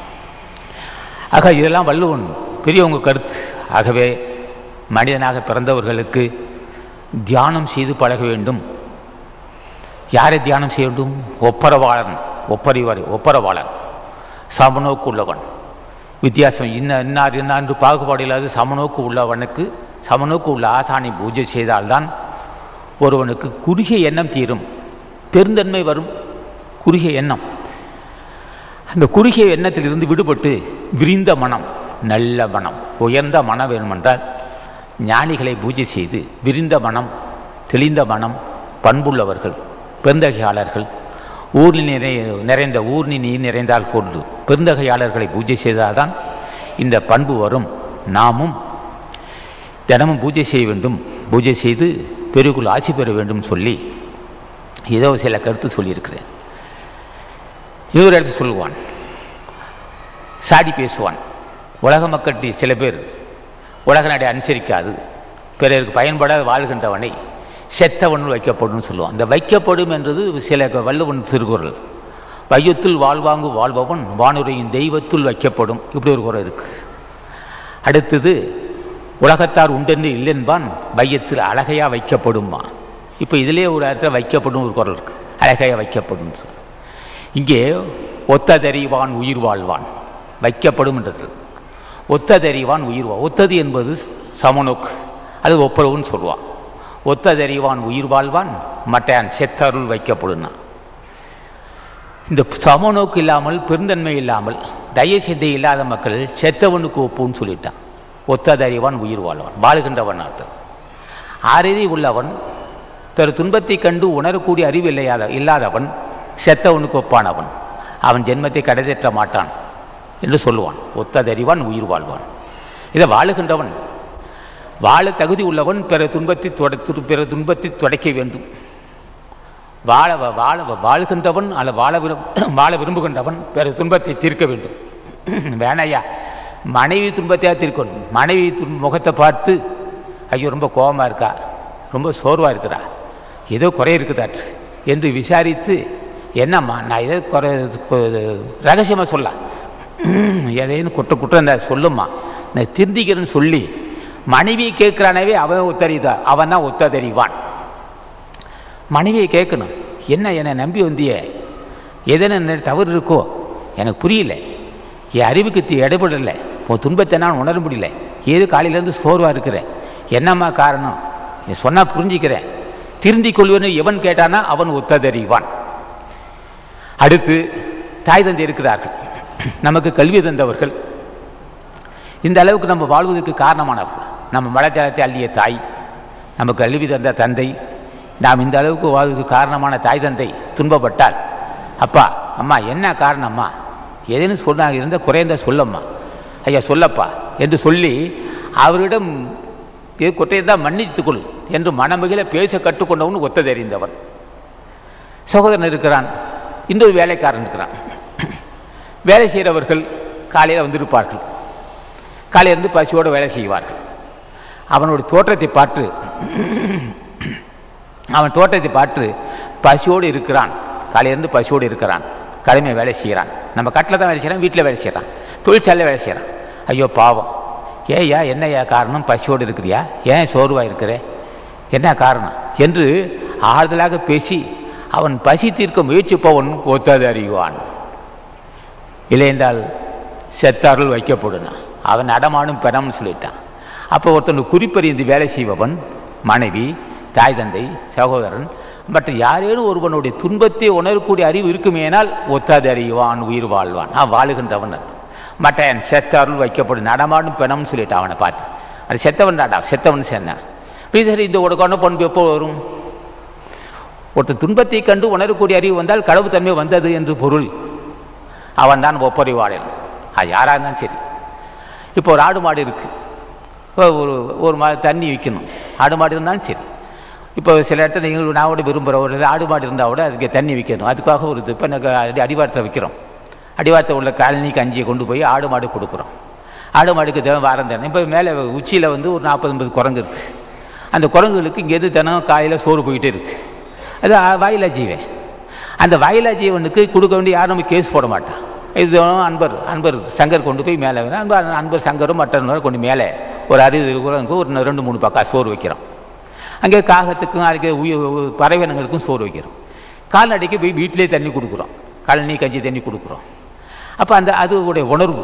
ஆக இதெல்லாம் வள்ளுவன் பெரியவங்க கருத்து ஆகவே மனிதனாக பிறந்தவர்களுக்கு தியானம் செய்து பழக வேண்டும் யாரை தியானம் செய்ய வேண்டும் ஒப்பரவாளன் ஒப்பறிவார் ஒப்பரவாளன் சமநோக்கு உள்ளவன் வித்தியாசம் இன்ன இன்னார் இன்னார் பாகுபாடு இல்லாத சமநோக்கு உள்ளவனுக்கு சமநோக்கு உள்ள ஆசானை பூஜை செய்தால்தான் ஒருவனுக்கு குறுகிய எண்ணம் தீரும் பெருந்தன்மை வரும் குறுகிய எண்ணம் அந்த குறுகிய எண்ணத்திலிருந்து விடுபட்டு விரிந்த மனம் நல்ல மனம் உயர்ந்த மனம் வேணுமென்றால் ஞானிகளை பூஜை செய்து விரிந்த மனம் தெளிந்த மனம் பண்புள்ளவர்கள் பெருந்தகையாளர்கள் ஊரில் நிறை நிறைந்த ஊர்னி நீர் நிறைந்தால் போன்று பெருந்தகையாளர்களை பூஜை செய்தால்தான் இந்த பண்பு வரும் நாமும் தினமும் பூஜை செய்ய வேண்டும் பூஜை செய்து பெருகுள் ஆட்சி பெற வேண்டும் சொல்லி ஏதோ சில கருத்து சொல்லியிருக்கிறேன் இன்னொரு இடத்து சொல்லுவான் சாடி பேசுவான் உலக மக்கள்கிட்ட சில பேர் உலக நடை அனுசரிக்காது பிறருக்கு பயன்படாத வாழ்கின்றவனை செத்தவன் வைக்கப்படும் சொல்லுவான் அந்த வைக்கப்படும் என்றது சில வள்ளுவன் திருக்குறள் வையத்துள் வாழ்வாங்கு வாழ்பவன் வானுரையின் தெய்வத்துள் வைக்கப்படும் இப்படி ஒரு குறை இருக்கு அடுத்தது உலகத்தார் உண்டென்று இல்லென்பான் வையத்தில் அழகையா வைக்கப்படுமா இப்போ இதிலே ஒரு இடத்துல வைக்கப்படும் ஒரு குரல் இருக்கு அழகையா வைக்கப்படும் சொல்லு இங்கே ஒத்ததறிவான் உயிர் வாழ்வான் வைக்கப்படும் என்றது ஒத்ததறிவான் உயிர் வா ஒத்தது என்பது சமநோக்கு அது ஒப்புரவுன்னு சொல்லுவான் ஒத்ததறிவான் உயிர் வாழ்வான் மட்டையான் செத்தருள் வைக்கப்படும்னா இந்த சமநோக்கு இல்லாமல் பெருந்தன்மை இல்லாமல் தயசித்தை இல்லாத மக்கள் செத்தவனுக்கு ஒப்புன்னு சொல்லிட்டான் ஒத்ததறிவான் உயிர் வாழ்வான் வாழ்கின்றவன் அர்த்தம் ஆறறி உள்ளவன் பிற துன்பத்தை கண்டு உணரக்கூடிய அறிவு இல்லையாத இல்லாதவன் செத்தவனுக்கு ஒப்பானவன் அவன் ஜென்மத்தை கடைதேற்ற மாட்டான் என்று சொல்லுவான் ஒத்ததறிவான் உயிர் வாழ்வான் இதை வாழுகின்றவன் வாழ தகுதி உள்ளவன் பிற துன்பத்தை தொட பிற துன்பத்தை துடைக்க வேண்டும் வாழ வாழ வாழ்கின்றவன் அல்ல வாழ விரும் வாழ விரும்புகின்றவன் பிற துன்பத்தை தீர்க்க வேண்டும் வேணையா மனைவி துன்பத்தையாக தீர்க்கணும் மனைவி துன் முகத்தை பார்த்து ஐயோ ரொம்ப கோபமாக இருக்கா ரொம்ப சோர்வாக இருக்கிறா ஏதோ குறை இருக்குதாற்று என்று விசாரித்து என்னம்மா நான் ஏதோ குறை ரகசியமாக சொல்லலாம் எதையும் குற்ற குற்றம் இருந்தா சொல்லுமா நான் திருந்திக்கிறேன்னு சொல்லி மனைவியை கேட்குறானவே அவன் ஒத்தறிதா அவன் தான் ஒத்த தெரிவான் மனைவியை கேட்கணும் என்ன என்னை நம்பி வந்தியே எதன தவறு இருக்கோ எனக்கு புரியல என் அறிவுக்கு இடைபடலை உன் துன்பத்தை நான் உணர முடியல ஏதோ காலையிலேருந்து சோர்வாக இருக்கிறேன் என்னம்மா காரணம் நீ சொன்னால் புரிஞ்சிக்கிறேன் திருந்திக் கொள்வன்னு எவன் கேட்டானா அவன் ஒத்ததறிவான் அடுத்து தாய் தந்தை இருக்கிறார்கள் நமக்கு கல்வி தந்தவர்கள் இந்த அளவுக்கு நம்ம வாழ்வதற்கு காரணமானவர்கள் நம்ம மலைச்சாலத்தை அள்ளிய தாய் நமக்கு கல்வி தந்த தந்தை நாம் இந்த அளவுக்கு வாழ்வதற்கு காரணமான தாய் தந்தை துன்பப்பட்டால் அப்பா அம்மா என்ன காரணம்மா எதுன்னு சொன்னாங்க இருந்தால் குறைந்த சொல்லம்மா ஐயா சொல்லப்பா என்று சொல்லி அவரிடம் குற்றையதான் மன்னித்துக்கொள் என்று மனமகிழ பேச கற்றுக்கொண்டவன் ஒத்ததறிந்தவன் சகோதரன் இருக்கிறான் இன்னொரு வேலைக்காரன் இருக்கிறான் வேலை செய்கிறவர்கள் காலையில் வந்திருப்பார்கள் காலையில் இருந்து பசியோடு வேலை செய்வார்கள் அவனுடைய தோற்றத்தை பார்த்து அவன் தோற்றத்தை பார்த்து பசியோடு இருக்கிறான் காலையிலேருந்து பசியோடு இருக்கிறான் கடமை வேலை செய்கிறான் நம்ம கட்டில் தான் வேலை செய்கிறான் வீட்டில் வேலை செய்கிறான் தொழிற்சாலையில் வேலை செய்கிறான் ஐயோ பாவம் ஏய்யா என்னையா காரணம் பசியோடு இருக்கிறியா ஏன் சோர்வாக இருக்கிற என்ன காரணம் என்று ஆறுதலாக பேசி அவன் பசி தீர்க்க முயற்சிப்பவன் ஒத்தது அறிவான் இல்லையென்றால் செத்தார்கள் வைக்கப்படும் அவன் அடமானும் பெறம்னு சொல்லிட்டான் அப்போ ஒருத்தன் குறிப்பறிந்து வேலை செய்பவன் மனைவி தாய் தந்தை சகோதரன் மற்ற யாரேனும் ஒருவனுடைய துன்பத்தை உணரக்கூடிய அறிவு இருக்குமேனால் ஒத்தாது அறிவான் உயிர் வாழ்வான் அவன் வாழுகின்றவன் மட்டையன் செத்தாருள் வைக்கப்படும் நடமாடும் பெணம்னு சொல்லிட்டான் அவனை பார்த்து அது செத்தவன் டாடா செத்தவன் சேர்ந்தான் சரி இந்த உடக்கான பண்பு எப்போ வரும் ஒருத்தர் துன்பத்தை கண்டு உணரக்கூடிய அறிவு வந்தால் கடவுள் தன்மை வந்தது என்று பொருள் அவன் தான் ஒப்பறிவாளன் அது யாராக இருந்தாலும் சரி இப்போ ஒரு ஆடு மாடு இருக்குது இப்போ ஒரு ஒரு மா தண்ணி விற்கணும் ஆடு மாடு இருந்தாலும் சரி இப்போ சில இடத்துல நீங்கள் நான் கூட விரும்புகிற ஒரு ஆடு மாடு இருந்தால் கூட அதுக்கு தண்ணி விற்கணும் அதுக்காக ஒரு இது இப்போ எனக்கு அடி அடிவாரத்தை விற்கிறோம் அடிவாரத்தை உள்ள காலனி கஞ்சியை கொண்டு போய் ஆடு மாடு கொடுக்குறோம் ஆடு மாடுக்கு தினம் வாரம் தினம் இப்போ மேலே உச்சியில் வந்து ஒரு நாற்பது ஐம்பது குரங்கு இருக்குது அந்த குரங்குகளுக்கு இங்கேருந்து தினம் காலையில் சோறு போயிட்டே இருக்குது அது வாயிலா ஜீவன் அந்த வாயிலா ஜீவனுக்கு கொடுக்க வேண்டிய யாரும் நம்ம கேஸ் போட மாட்டான் இது அன்பர் அன்பர் சங்கர் கொண்டு போய் மேலே அன்பர் அன்பர் சங்கரும் மற்றவரும் கொண்டு மேலே ஒரு அறுபது குரங்கு ஒரு ரெண்டு மூணு பக்கம் சோறு வைக்கிறோம் அங்கே காகத்துக்கும் அதுக்கு உயிர் பறவைனங்களுக்கும் சோறு வைக்கிறோம் கால்நடைக்கு போய் வீட்டிலே தண்ணி கொடுக்குறோம் கழனி கஞ்சி தண்ணி கொடுக்குறோம் அப்போ அந்த அதுடைய உணர்வு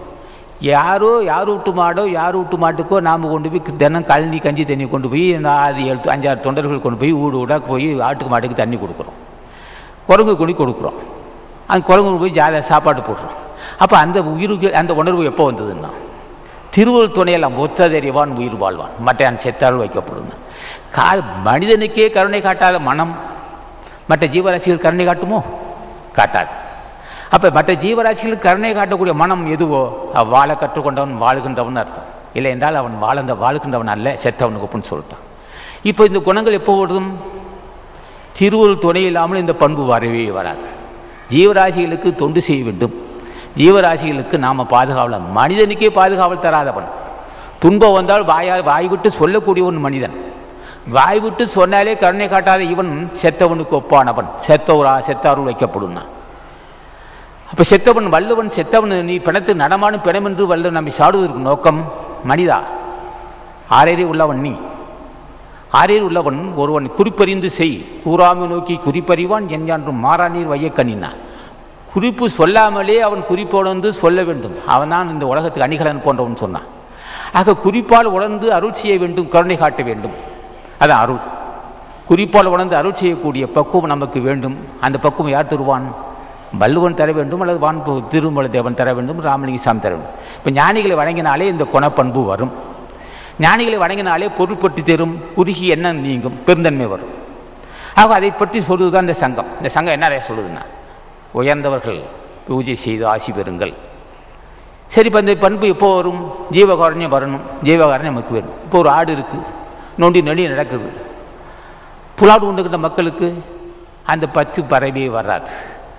யாரோ யார் வீட்டு மாடோ யார் வீட்டு மாட்டுக்கோ நாம் கொண்டு போய் தினம் கழனி கஞ்சி தண்ணி கொண்டு போய் ஆறு ஏழு அஞ்சாறு தொண்டர்கள் கொண்டு போய் வீடு வீடாக போய் ஆட்டுக்கு மாட்டுக்கு தண்ணி கொடுக்குறோம் குரங்கு கொண்டு கொடுக்குறோம் அந்த குரங்கு போய் ஜாலியாக சாப்பாடு போடுறோம் அப்போ அந்த உயிருக்கு அந்த உணர்வு எப்போ வந்ததுன்னா திருவள்ளுவர் துணையெல்லாம் ஒத்ததறிவான் உயிர் வாழ்வான் மற்ற செத்தால் வைக்கப்படும் கா மனிதனுக்கே கருணை காட்டாத மனம் மற்ற ஜீவராசிகள் கருணை காட்டுமோ காட்டாது அப்போ மற்ற ஜீவராசிகளுக்கு கருணை காட்டக்கூடிய மனம் எதுவோ அவ் வாழ கற்றுக்கொண்டவன் வாழுகின்றவன் அர்த்தம் இல்லை என்றால் அவன் வாழ்ந்த வாழுகின்றவன் அல்ல செத்தவனுக்கு ஒப்புன்னு சொல்லிட்டான் இப்போ இந்த குணங்கள் எப்போ வருதும் திருவருள் துணை இல்லாமல் இந்த பண்பு வரவே வராது ஜீவராசிகளுக்கு தொண்டு செய்ய வேண்டும் ஜீவராசிகளுக்கு நாம் பாதுகாவலன் மனிதனுக்கே பாதுகாவல் தராதவன் துன்பம் வந்தால் வாயால் வாய் விட்டு சொல்லக்கூடியவன் மனிதன் வாய் விட்டு சொன்னாலே கருணை காட்டாத இவன் செத்தவனுக்கு ஒப்பானவன் செத்தவரா செத்தாருள் வைக்கப்படும்னா அப்போ செத்தவன் வல்லவன் செத்தவன் நீ பிணத்து நடமாடும் பிணம் என்று வல்ல நம்மை சாடுவதற்கு நோக்கம் மனிதா ஆறேறி உள்ளவன் நீ ஆறேறி உள்ளவன் ஒருவன் குறிப்பறிந்து செய் கூறாமை நோக்கி குறிப்பறிவான் எஞ்சான்றும் மாறாநீர் வையக்கண்ணினா குறிப்பு சொல்லாமலே அவன் குறிப்போடு வந்து சொல்ல வேண்டும் அவன்தான் இந்த உலகத்துக்கு அணிகலன் போன்றவன் சொன்னான் ஆக குறிப்பால் உணர்ந்து அருள் செய்ய வேண்டும் கருணை காட்ட வேண்டும் அதான் அருள் குறிப்பால் உணர்ந்து அருள் செய்யக்கூடிய பக்குவம் நமக்கு வேண்டும் அந்த பக்குவம் யார் தருவான் வள்ளுவன் தர வேண்டும் அல்லது வான் திருமல தேவன் தர வேண்டும் ராமலிங்க சாமி தர வேண்டும் இப்போ ஞானிகளை வழங்கினாலே இந்த குணப்பண்பு வரும் ஞானிகளை வணங்கினாலே பொருட்பட்டு தரும் குறுகி என்ன நீங்கும் பெருந்தன்மை வரும் ஆக அதை பற்றி சொல்வது தான் இந்த சங்கம் இந்த சங்கம் என்ன சொல்லுதுன்னா உயர்ந்தவர்கள் பூஜை செய்து ஆசி பெறுங்கள் சரி இப்போ இந்த பண்பு எப்போ வரும் ஜீவகாரண்யம் வரணும் ஜீவகாரண்யம் நமக்கு வேணும் இப்போ ஒரு ஆடு இருக்குது நோண்டி நொண்டி நடக்குது புலாடு உண்டுகின்ற மக்களுக்கு அந்த பத்து பறவையே வராது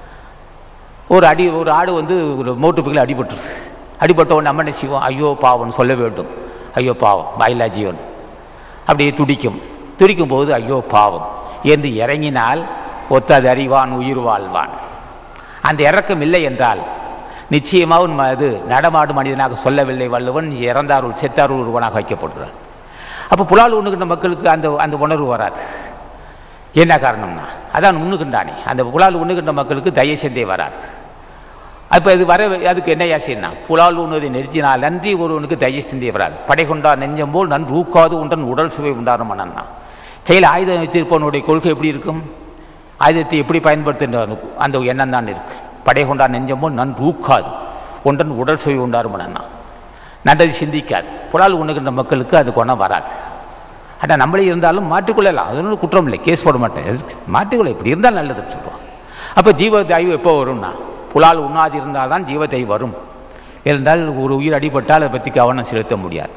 ஒரு அடி ஒரு ஆடு வந்து ஒரு மோட்டுப்புக்கில் அடிபட்டுருது அடிபட்ட உடனே நம்ம என்ன செய்வோம் ஐயோ பாவம்னு சொல்ல வேண்டும் ஐயோ பாவம் வாயிலா ஜீவன் அப்படியே துடிக்கும் துடிக்கும் போது ஐயோ பாவம் என்று இறங்கினால் ஒத்தது அறிவான் உயிர் வாழ்வான் அந்த இறக்கம் இல்லை என்றால் நிச்சயமாக உன் அது நடமாடும் மனிதனாக சொல்லவில்லை வள்ளுவன் இறந்தாருள் செத்தாருள் ஒருவனாக வைக்கப்படுறான் அப்போ புலால் உண்ணுகின்ற மக்களுக்கு அந்த அந்த உணர்வு வராது என்ன காரணம்னா அதான் உண்ணுகின்றானே அந்த புலால் உண்ணுகின்ற மக்களுக்கு தய சிந்தை வராது அப்போ இது வர அதுக்கு என்ன யாசின்னா புலால் உண்ணுவதை நிறுத்தினால் நன்றி ஒருவனுக்கு தய சிந்தை வராது படை கொண்டார் நெஞ்சம் போல் நன் ஊக்காது உண்டன் உடல் சுவை உண்டாரும் மன்னன்னா கையில் ஆயுதம் வைத்திருப்பவனுடைய கொள்கை எப்படி இருக்கும் ஆயுதத்தை எப்படி பயன்படுத்துகின்ற அந்த எண்ணம் தான் இருக்கு படை கொண்டார் நெஞ்சம் போல் நன் ஊக்காது ஒன்றன் உடல் சுவை உண்டாரும் மன்னன்னா நல்லது சிந்திக்காது புலால் உண்ணுகின்ற மக்களுக்கு அது குணம் வராது ஆனால் நம்மளே இருந்தாலும் மாற்றிக்கொள்ளலாம் அது ஒன்றும் குற்றம் இல்லை கேஸ் போட மாட்டேன் எதுக்கு மாற்றிக்கொள்ள இப்படி இருந்தால் நல்லதுன்னு சொல்லுவோம் அப்போ ஜீவ தயவு எப்போ வரும்னா புலால் உண்ணாது இருந்தால் தான் ஜீவத்தை வரும் இருந்தால் ஒரு உயிர் அடிபட்டால் அதை பற்றி கவனம் செலுத்த முடியாது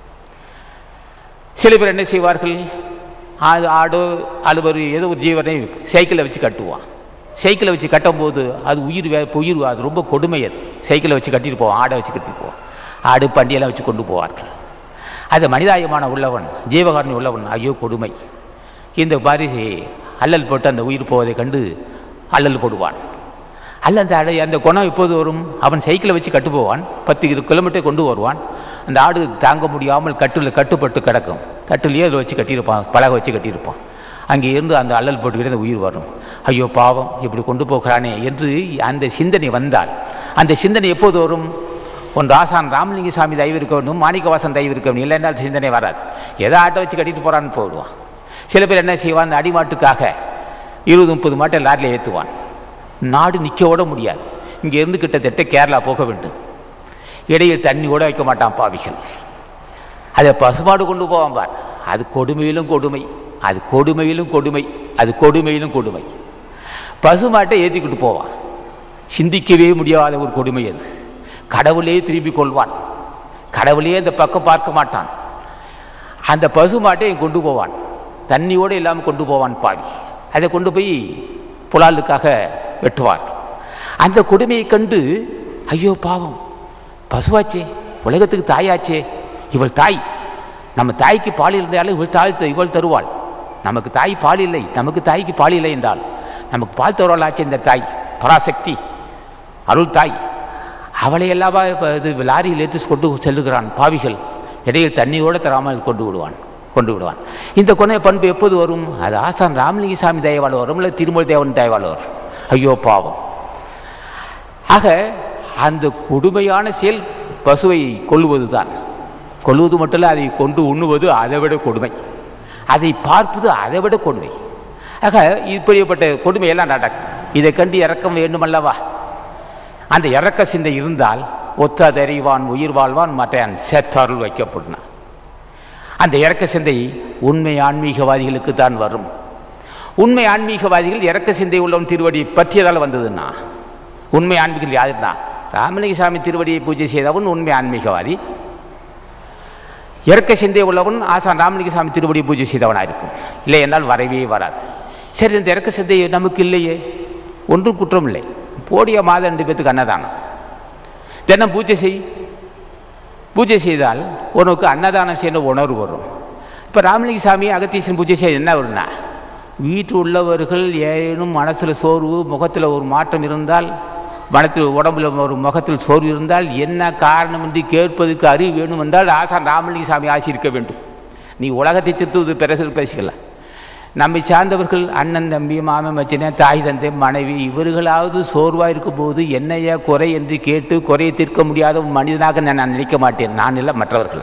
சில பேர் என்ன செய்வார்கள் ஆடு ஆடோ அல்லது ஏதோ ஒரு ஜீவனை சைக்கிளை வச்சு கட்டுவான் சைக்கிளை வச்சு கட்டும்போது அது உயிர் வே உயிர் அது ரொம்ப கொடுமை அது சைக்கிளை வச்சு கட்டிட்டு போவான் ஆடை வச்சு கட்டிட்டு போவான் ஆடு பண்டியெல்லாம் வச்சு கொண்டு போவார்கள் அது மனிதாயமான உள்ளவன் ஜீவகாரணி உள்ளவன் ஐயோ கொடுமை இந்த மாதிரி அல்லல் போட்டு அந்த உயிர் போவதை கண்டு அல்லல் போடுவான் அல்ல அந்த அடை அந்த குணம் இப்போது வரும் அவன் சைக்கிளை வச்சு கட்டு போவான் பத்து இரு கிலோமீட்டர் கொண்டு வருவான் அந்த ஆடு தாங்க முடியாமல் கட்டில் கட்டுப்பட்டு கிடக்கும் கட்டிலேயே அதில் வச்சு கட்டியிருப்பான் பலகை வச்சு கட்டியிருப்பான் அங்கே இருந்து அந்த அல்லல் போட்டுக்கிட்டே அந்த உயிர் வரும் ஐயோ பாவம் இப்படி கொண்டு போகிறானே என்று அந்த சிந்தனை வந்தால் அந்த சிந்தனை எப்போது வரும் ஒன்று ஆசான் ராமலிங்க சாமி தயவு இருக்க வேண்டும் மாணிக்கவாசன் தயவு இருக்க வேண்டும் இல்லைன்றால் சிந்தனை வராது எதை ஆட்டை வச்சு கட்டிட்டு போகிறான்னு போயிடுவான் சில பேர் என்ன செய்வான் அந்த அடிமாட்டுக்காக இருபது முப்பது மாட்டை லாரியில் ஏற்றுவான் நாடு நிற்க விட முடியாது இங்கே இருந்து கிட்டத்தட்ட கேரளா போக வேண்டும் இடையில் தண்ணி கூட வைக்க மாட்டான் பாவிகள் அதை பசுமாடு கொண்டு போவான் பார் அது கொடுமையிலும் கொடுமை அது கொடுமையிலும் கொடுமை அது கொடுமையிலும் கொடுமை பசுமாட்டை ஏற்றிக்கிட்டு போவான் சிந்திக்கவே முடியாத ஒரு கொடுமை அது கடவுளே திரும்பி கொள்வான் கடவுளே அந்த பக்கம் பார்க்க மாட்டான் அந்த பசு மாட்டை கொண்டு போவான் தண்ணியோடு இல்லாமல் கொண்டு போவான் பாவி அதை கொண்டு போய் புலாலுக்காக வெட்டுவார் அந்த கொடுமையை கண்டு ஐயோ பாவம் பசுவாச்சே உலகத்துக்கு தாயாச்சே இவள் தாய் நம்ம தாய்க்கு பால் இருந்தாலும் இவள் தாய் இவள் தருவாள் நமக்கு தாய் பால் இல்லை நமக்கு தாய்க்கு பால் இல்லை என்றால் நமக்கு பால் தருவாளாச்சே இந்த தாய் பராசக்தி அருள் தாய் அவளை எல்லாவா இப்போ இது லாரியில் ஏற்றி கொண்டு செல்லுகிறான் பாவிகள் இடையில் தண்ணியோடு தராமல் கொண்டு விடுவான் கொண்டு விடுவான் இந்த கொனை பண்பு எப்போது வரும் அது ஆசான் ராமலிங்க சாமி தயவால் வரும் இல்லை திருமொழி தேவன் தயவால் வரும் ஐயோ பாவம் ஆக அந்த கொடுமையான செயல் பசுவை கொல்லுவது தான் கொல்லுவது மட்டும் இல்லை அதை கொண்டு உண்ணுவது அதை விட கொடுமை அதை பார்ப்பது அதை விட கொடுமை ஆக இப்படிப்பட்ட கொடுமையெல்லாம் நடக்கும் இதை கண்டு இறக்கம் வேண்டுமல்லவா அந்த இறக்க சிந்தை இருந்தால் ஒத்ததறிவான் உயிர் வாழ்வான் மற்ற செத்தருள் வைக்கப்படணும் அந்த இறக்க சிந்தை உண்மை ஆன்மீகவாதிகளுக்கு தான் வரும் உண்மை ஆன்மீகவாதிகள் இறக்க சிந்தை உள்ளவன் திருவடி பற்றியதால் வந்ததுன்னா உண்மை ஆன்மீகத்தில் யாருன்னா ராமலிங்க சாமி திருவடியை பூஜை செய்தவன் உண்மை ஆன்மீகவாதி இறக்க சிந்தை உள்ளவன் ஆசான் ராமலிங்க சாமி திருவடியை பூஜை செய்தவனாக இருக்கும் இல்லை என்றால் வரவே வராது சரி இந்த இறக்க சிந்தை நமக்கு இல்லையே ஒன்றும் குற்றம் இல்லை போடிய மாதம் ரெண்டு பேத்துக்கு அன்னதானம் தினம் பூஜை செய் பூஜை செய்தால் உனக்கு அன்னதானம் செய்யணும் உணர்வு வரும் இப்போ ராமலிங்க சாமி அகத்தீசன் பூஜை செய்ய என்ன வரும்னா வீட்டில் உள்ளவர்கள் ஏனும் மனசில் சோர்வு முகத்தில் ஒரு மாற்றம் இருந்தால் மனத்தில் உடம்புல ஒரு முகத்தில் சோர்வு இருந்தால் என்ன காரணம் என்று கேட்பதற்கு அறிவு வேணும் என்றால் ஆசான் ராமலிங்க சாமி ஆசி இருக்க வேண்டும் நீ உலகத்தை திருத்துவது பிறகு பேசிக்கலாம் நம்மை சார்ந்தவர்கள் அண்ணன் தம்பி மாமன் மச்சனே தாய் தந்தை மனைவி இவர்களாவது சோர்வாக இருக்கும்போது என்னையா குறை என்று கேட்டு குறையை தீர்க்க முடியாத ஒரு மனிதனாக நான் நினைக்க மாட்டேன் நான் இல்லை மற்றவர்கள்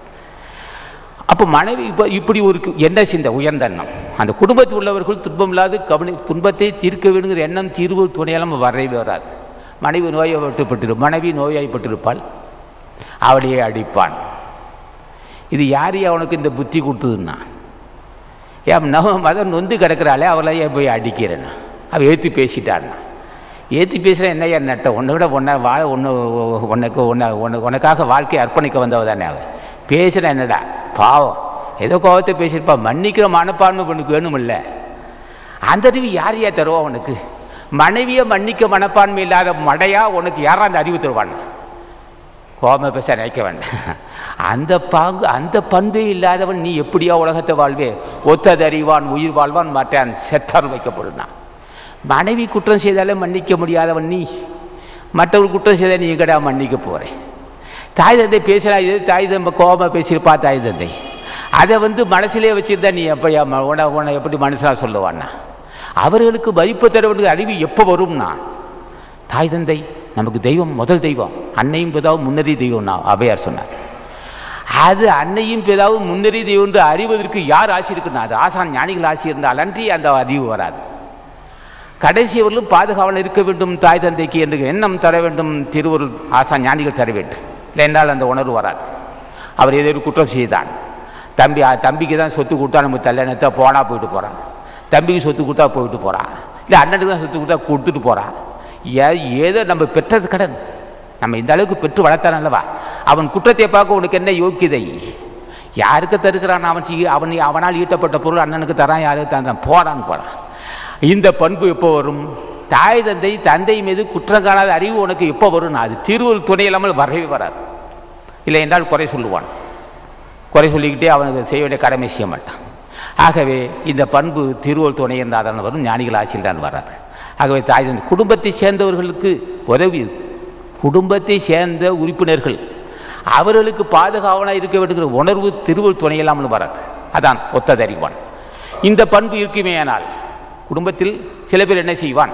அப்போ மனைவி இப்போ இப்படி ஒரு என்ன சிந்த உயர்ந்த எண்ணம் அந்த குடும்பத்தில் உள்ளவர்கள் துன்பம் இல்லாது கவனி துன்பத்தை தீர்க்க வேணுங்கிற எண்ணம் தீர்வு துணையெல்லாம் வரவே வராது மனைவி நோய்வாய்ப்பட்டிரு மனைவி நோய்வாய்ப்பட்டிருப்பாள் அவளையே அடிப்பான் இது யார் அவனுக்கு இந்த புத்தி கொடுத்ததுன்னா ஏன் நம்ம மதம் நொந்து கிடக்கிறாளே அவளையே போய் அடிக்கிறேன் அவள் ஏற்றி பேசிட்டான்னா ஏற்றி பேசுகிற என்னையா நட்ட உன்னை விட உன்னை வாழ ஒன்று உனக்கு உன்னை உனக்கு உனக்காக வாழ்க்கையை அர்ப்பணிக்க வந்தவ தானே அவள் பேசுகிற என்னடா பாவம் ஏதோ கோபத்தை பேசியிருப்பா மன்னிக்கிற மனப்பான்மை உனக்கு வேணுமில்ல அந்த அறிவு யார் யா தருவா உனக்கு மனைவியை மன்னிக்க மனப்பான்மை இல்லாத மடையா உனக்கு யாரா அந்த அறிவு தருவான் கோபம் பேச நினைக்க வேண்டாம் அந்த பாங்கு அந்த பண்பே இல்லாதவன் நீ எப்படியா உலகத்தை வாழ்வே ஒத்ததறிவான் உயிர் வாழ்வான் மாட்டான் செத்தார் வைக்கப்படுனான் மனைவி குற்றம் செய்தாலே மன்னிக்க முடியாதவன் நீ மற்றவர்கள் குற்றம் செய்தால் நீ எங்கடா மன்னிக்க போகிறேன் தாய் தந்தை பேசலாம் இது தாய் தந்தை கோபமாக பேசியிருப்பா தாய் தந்தை அதை வந்து மனசிலே வச்சுருந்தா நீ எப்படியா உன உன்னை எப்படி மனசாக சொல்லுவான்னா அவர்களுக்கு மதிப்பு தர வேண்டிய அறிவு எப்போ வரும்னா தாய் தந்தை நமக்கு தெய்வம் முதல் தெய்வம் அன்னையும் பிதாவும் முன்னறி தெய்வம் நான் அவையார் சொன்னார் அது அன்னையும் பிதாவும் முன்னறி தெய்வம் என்று அறிவதற்கு யார் ஆசி இருக்குன்னா அது ஆசான் ஞானிகள் ஆசி இருந்தால் அன்றி அந்த அறிவு வராது கடைசியவர்களும் பாதுகாவல் இருக்க வேண்டும் தாய் தந்தைக்கு என்று எண்ணம் தர வேண்டும் திருவருள் ஆசான் ஞானிகள் தர வேண்டும் இல்லை என்றால் அந்த உணர்வு வராது அவர் ஏதோ ஒரு குற்றம் செய்தான் தம்பி தம்பிக்கு தான் சொத்து கொடுத்தா நம்ம கல்யாணத்தை போனா போயிட்டு போகிறான் தம்பிக்கு சொத்து கொடுத்தா போயிட்டு போகிறான் இல்லை அண்ணனுக்கு தான் சொத்து கொடுத்தா கொடுத்துட்டு போகிறான் ஏ ஏதோ நம்ம பெற்றது கடன் நம்ம இந்த அளவுக்கு பெற்று வளர்த்தான் அல்லவா அவன் குற்றத்தை பார்க்க உனக்கு என்ன யோக்கியதை யாருக்கு தருக்கிறான் அவன் செய்ய அவன் அவனால் ஈட்டப்பட்ட பொருள் அண்ணனுக்கு தரான் யாருக்கு தந்தான் போறான்னு போறான் இந்த பண்பு எப்போ வரும் தாய் தந்தை தந்தை மீது குற்றம் காணாத அறிவு உனக்கு எப்போ வரும் அது திருவள் துணை இல்லாமல் வரவே வராது இல்லை என்றால் குறை சொல்லுவான் குறை சொல்லிக்கிட்டே அவனுக்கு செய்ய வேண்டிய கடமை செய்ய மாட்டான் ஆகவே இந்த பண்பு திருவள் துணை இருந்தால் தான் வரும் ஞானிகள் ஆட்சியில் தான் வராது ஆகவே தாய் தந்தை குடும்பத்தை சேர்ந்தவர்களுக்கு உதவி குடும்பத்தை சேர்ந்த உறுப்பினர்கள் அவர்களுக்கு பாதுகாவலாக இருக்க வேண்டுங்கிற உணர்வு திருவள் துணை இல்லாமல் வராது அதான் ஒத்ததறிவான் இந்த பண்பு இருக்குமேயானால் குடும்பத்தில் சில பேர் என்ன செய்வான்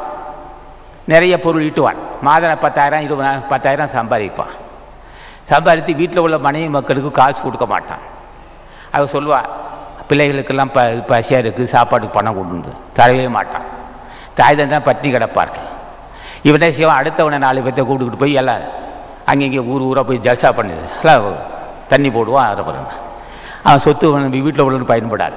நிறைய பொருள் ஈட்டுவான் மாதம் பத்தாயிரம் இருபதாயிரம் பத்தாயிரம் சம்பாதிப்பான் சம்பாதித்து வீட்டில் உள்ள மனைவி மக்களுக்கு காசு கொடுக்க மாட்டான் அவ சொல்லுவா பிள்ளைகளுக்கெல்லாம் ப பசியாக இருக்குது சாப்பாட்டுக்கு பணம் கொண்டு தரவே மாட்டான் தாய் தான் பட்டினி கிடப்பார்கள் இவனே செய்வான் அடுத்தவனை நாலு பேர்த்த கூப்பிட்டுக்கிட்டு போய் எல்லாம் அங்கங்கே ஊர் ஊராக போய் ஜல்சா பண்ணுது எல்லாம் தண்ணி போடுவான் அதை பண்ணுவான் அவன் சொத்து வீட்டில் உள்ள பயன்படாது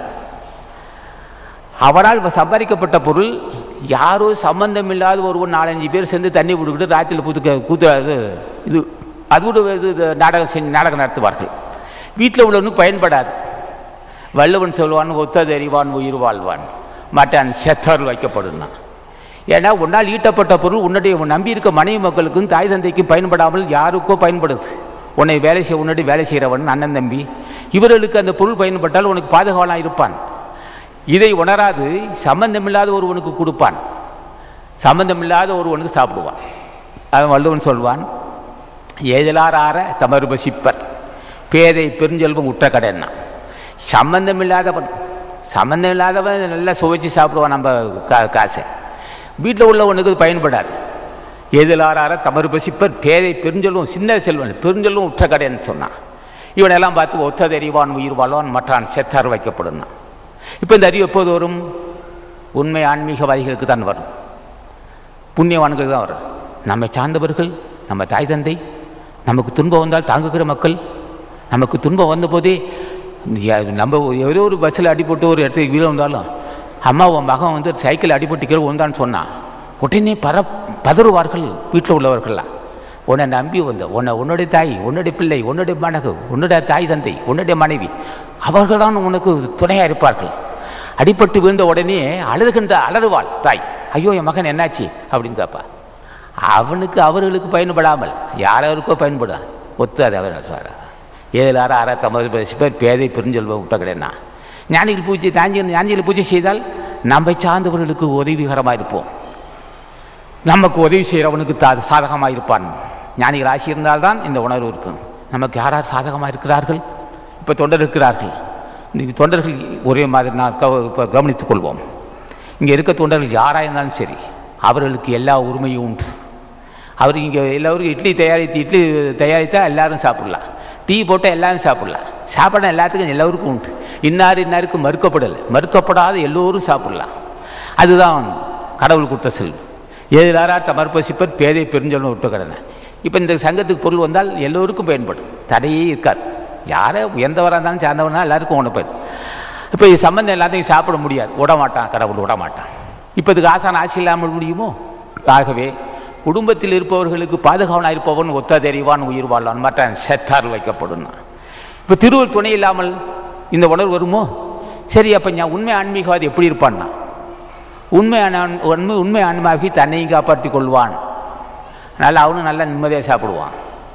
அவனால் சம்பாதிக்கப்பட்ட பொருள் யாரோ சம்பந்தம் இல்லாத ஒருவன் நாலஞ்சு பேர் சேர்ந்து தண்ணி போட்டுக்கிட்டு ராத்திரியில் புதுக்க கூத்து இது அதோட இது நாடகம் செஞ்சு நாடகம் நடத்துவார்கள் வீட்டில் உள்ளவனுக்கு பயன்படாது வள்ளுவன் சொல்வான் ஒத்ததறிவான் உயிர் வாழ்வான் மாட்டான் செத்தார் வைக்கப்படுனா ஏன்னா உன்னால் ஈட்டப்பட்ட பொருள் உன்னுடைய நம்பி இருக்க மனைவி மக்களுக்கும் தாய் தந்தைக்கும் பயன்படாமல் யாருக்கோ பயன்படுது உன்னை வேலை செய்ய உன்னுடைய வேலை செய்கிறவன் அண்ணன் தம்பி இவர்களுக்கு அந்த பொருள் பயன்பட்டால் உனக்கு பாதுகாவலாக இருப்பான் இதை உணராது சம்பந்தமில்லாத ஒருவனுக்கு கொடுப்பான் சம்பந்தமில்லாத ஒருவனுக்கு சாப்பிடுவான் அவன் வள்ளுவன் சொல்வான் ஏதலார் ஆற தமருப சிப்பர் பேதை பெருஞ்செல்வம் உற்ற கடைன்னா சம்பந்தம் இல்லாதவன் சம்பந்தம் இல்லாதவன் நல்லா சுவைச்சு சாப்பிடுவான் நம்ம கா காசை வீட்டில் உள்ளவனுக்கு பயன்படாது எதிலாரார தமறு பசிப்பர் பேதை பெருஞ்செல்வம் சின்ன செல்வன் பெருஞ்செல்வம் உற்ற கடைன்னு சொன்னான் இவனெல்லாம் பார்த்து ஒத்ததறிவான் உயிர் வாழ்வான் மற்றான் செத்தார் வைக்கப்படும் இப்போ இந்த அறிவு எப்போது வரும் உண்மை ஆன்மீகவாதிகளுக்கு தான் வரும் புண்ணியவான்களுக்கு தான் வரும் நம்மை சார்ந்தவர்கள் நம்ம தாய் தந்தை நமக்கு துன்பம் வந்தால் தாங்குகிற மக்கள் நமக்கு துன்பம் வந்தபோதே யா- நம்ம ஒரு- ஏதோ ஒரு பஸ்ஸில் அடிபட்டு ஒரு இடத்துக்கு வீடு வந்தாலும் அம்மா உன் மகன் வந்து சைக்கிள் அடிபட்டு கீழே வந்தான்னு சொன்னான் உடனே பர பதறுவார்கள் வீட்டில் உள்ளவர்கள்லாம் உன்னை நம்பி வந்த உன்னை உன்னுடைய தாய் உன்னுடைய பிள்ளை உன்னுடைய மனகு உன்னுடைய தாய் தந்தை உன்னுடைய மனைவி அவர்கள் தான் உனக்கு துணையாக இருப்பார்கள் அடிபட்டு விழுந்த உடனே அலறுகின்ற அலறுவாள் தாய் ஐயோ என் மகன் என்னாச்சு அப்படின்னு கேட்பா அவனுக்கு அவர்களுக்கு பயன்படாமல் யாராருக்கோ பயன்படும் ஒத்து அதை அவர் சொல்கிறார் ஏழாறு அறுபத்தொம்பது பேசி பேர் பேதை பெருஞ்செல்வம் விட்ட கிடையாது ஞானிகள் பூஜை தாஞ்சி ஞானிகள் பூஜை செய்தால் நம்மை சார்ந்தவர்களுக்கு உதவிகரமாக இருப்போம் நமக்கு உதவி செய்கிறவனுக்கு தா சாதகமாக இருப்பான் ஞானிகள் ஆசி இருந்தால்தான் இந்த உணர்வு இருக்கும் நமக்கு யார் யார் சாதகமாக இருக்கிறார்கள் இப்போ தொண்டர் இருக்கிறார்கள் இந்த தொண்டர்கள் ஒரே மாதிரி நான் கவ இப்போ கவனித்துக் கொள்வோம் இங்கே இருக்க தொண்டர்கள் யாராக இருந்தாலும் சரி அவர்களுக்கு எல்லா உரிமையும் உண்டு அவர் இங்கே எல்லோரும் இட்லி தயாரித்து இட்லி தயாரித்தா எல்லாரும் சாப்பிடலாம் டீ போட்டால் எல்லாரும் சாப்பிடலாம் சாப்பிட எல்லாத்துக்கும் எல்லோருக்கும் உண்டு இன்னார் இன்னாருக்கு மறுக்கப்படலை மறுக்கப்படாத எல்லோரும் சாப்பிடலாம் அதுதான் கடவுள் கொடுத்த செல்வம் ஏதிலாரா தமர்பசிப்பர் பேதை பெருஞ்சொல்லும் விட்டு கடனை இப்போ இந்த சங்கத்துக்கு பொருள் வந்தால் எல்லோருக்கும் பயன்படும் தடையே இருக்காது யாரை உயர்ந்தவராக இருந்தாலும் சார்ந்தவனா எல்லாருக்கும் ஒன்று போயிடும் இப்போ இது சம்பந்தம் எல்லாத்தையும் சாப்பிட முடியாது விட மாட்டான் கடவுள் விட மாட்டான் இப்போ இதுக்கு ஆசான ஆட்சி இல்லாமல் முடியுமோ ஆகவே குடும்பத்தில் இருப்பவர்களுக்கு பாதுகாவனாக இருப்பவன் ஒத்த தெரிவான் உயிர் வாழ்வான் மற்ற செத்தார் வைக்கப்படும் இப்போ திருவள் துணை இல்லாமல் இந்த உணர்வு வருமோ சரி அப்போ நான் உண்மை ஆன்மீகவாதி எப்படி இருப்பான்னா உண்மையான ஆண்- உண்மை உண்மை ஆன்மாகி தன்னையும் காப்பாற்றிக் கொள்வான் அதனால் அவனும் நல்லா நிம்மதியாக சாப்பிடுவான்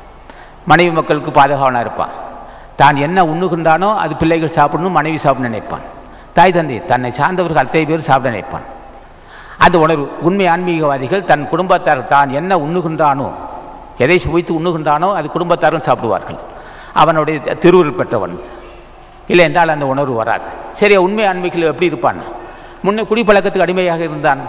மனைவி மக்களுக்கு பாதுகாவனாக இருப்பான் தான் என்ன உண்ணுகின்றானோ அது பிள்ளைகள் சாப்பிடணும் மனைவி சாப்பிட நினைப்பான் தாய் தந்தை தன்னை சார்ந்தவர்கள் அத்தனை பேர் சாப்பிட நினைப்பான் அந்த உணர்வு உண்மை ஆன்மீகவாதிகள் தன் குடும்பத்தார் தான் என்ன உண்ணுகின்றானோ எதை சுவைத்து உண்ணுகின்றானோ அது குடும்பத்தாரும் சாப்பிடுவார்கள் அவனுடைய திருவுருள் பெற்றவன் இல்லை என்றால் அந்த உணர்வு வராது சரி உண்மை ஆன்மீகிகள் எப்படி இருப்பான் முன்னே குடிப்பழக்கத்துக்கு அடிமையாக இருந்தான்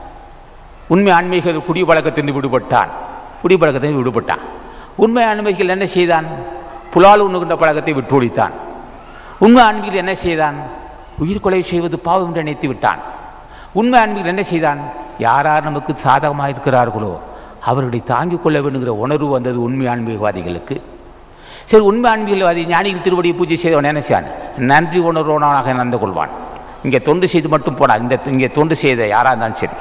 உண்மை ஆன்மீக குடிப்பழக்கத்திலிருந்து விடுபட்டான் குடிப்பழக்கத்திலிருந்து விடுபட்டான் உண்மை ஆன்மீகிகள் என்ன செய்தான் புலால் உண்ணுகின்ற பழக்கத்தை விட்டு ஒழித்தான் உண்மை ஆன்மீகிகள் என்ன செய்தான் உயிர் கொலை செய்வது பாவம் என்று நினைத்து விட்டான் உண்மை ஆன்மீகிகள் என்ன செய்தான் யார் யார் நமக்கு சாதகமாக இருக்கிறார்களோ அவர்களை தாங்கிக் கொள்ள வேண்டுங்கிற உணர்வு வந்தது உண்மை ஆன்மீகவாதிகளுக்கு சரி உண்மை ஆன்மீகவாதி ஞானிகள் திருவடியை பூஜை செய்தவன் என்ன செய்வான் நன்றி உணர்வோனாக நடந்து கொள்வான் இங்கே தொண்டு செய்து மட்டும் போனான் இந்த இங்கே தொண்டு செய்த யாராக இருந்தாலும் சரி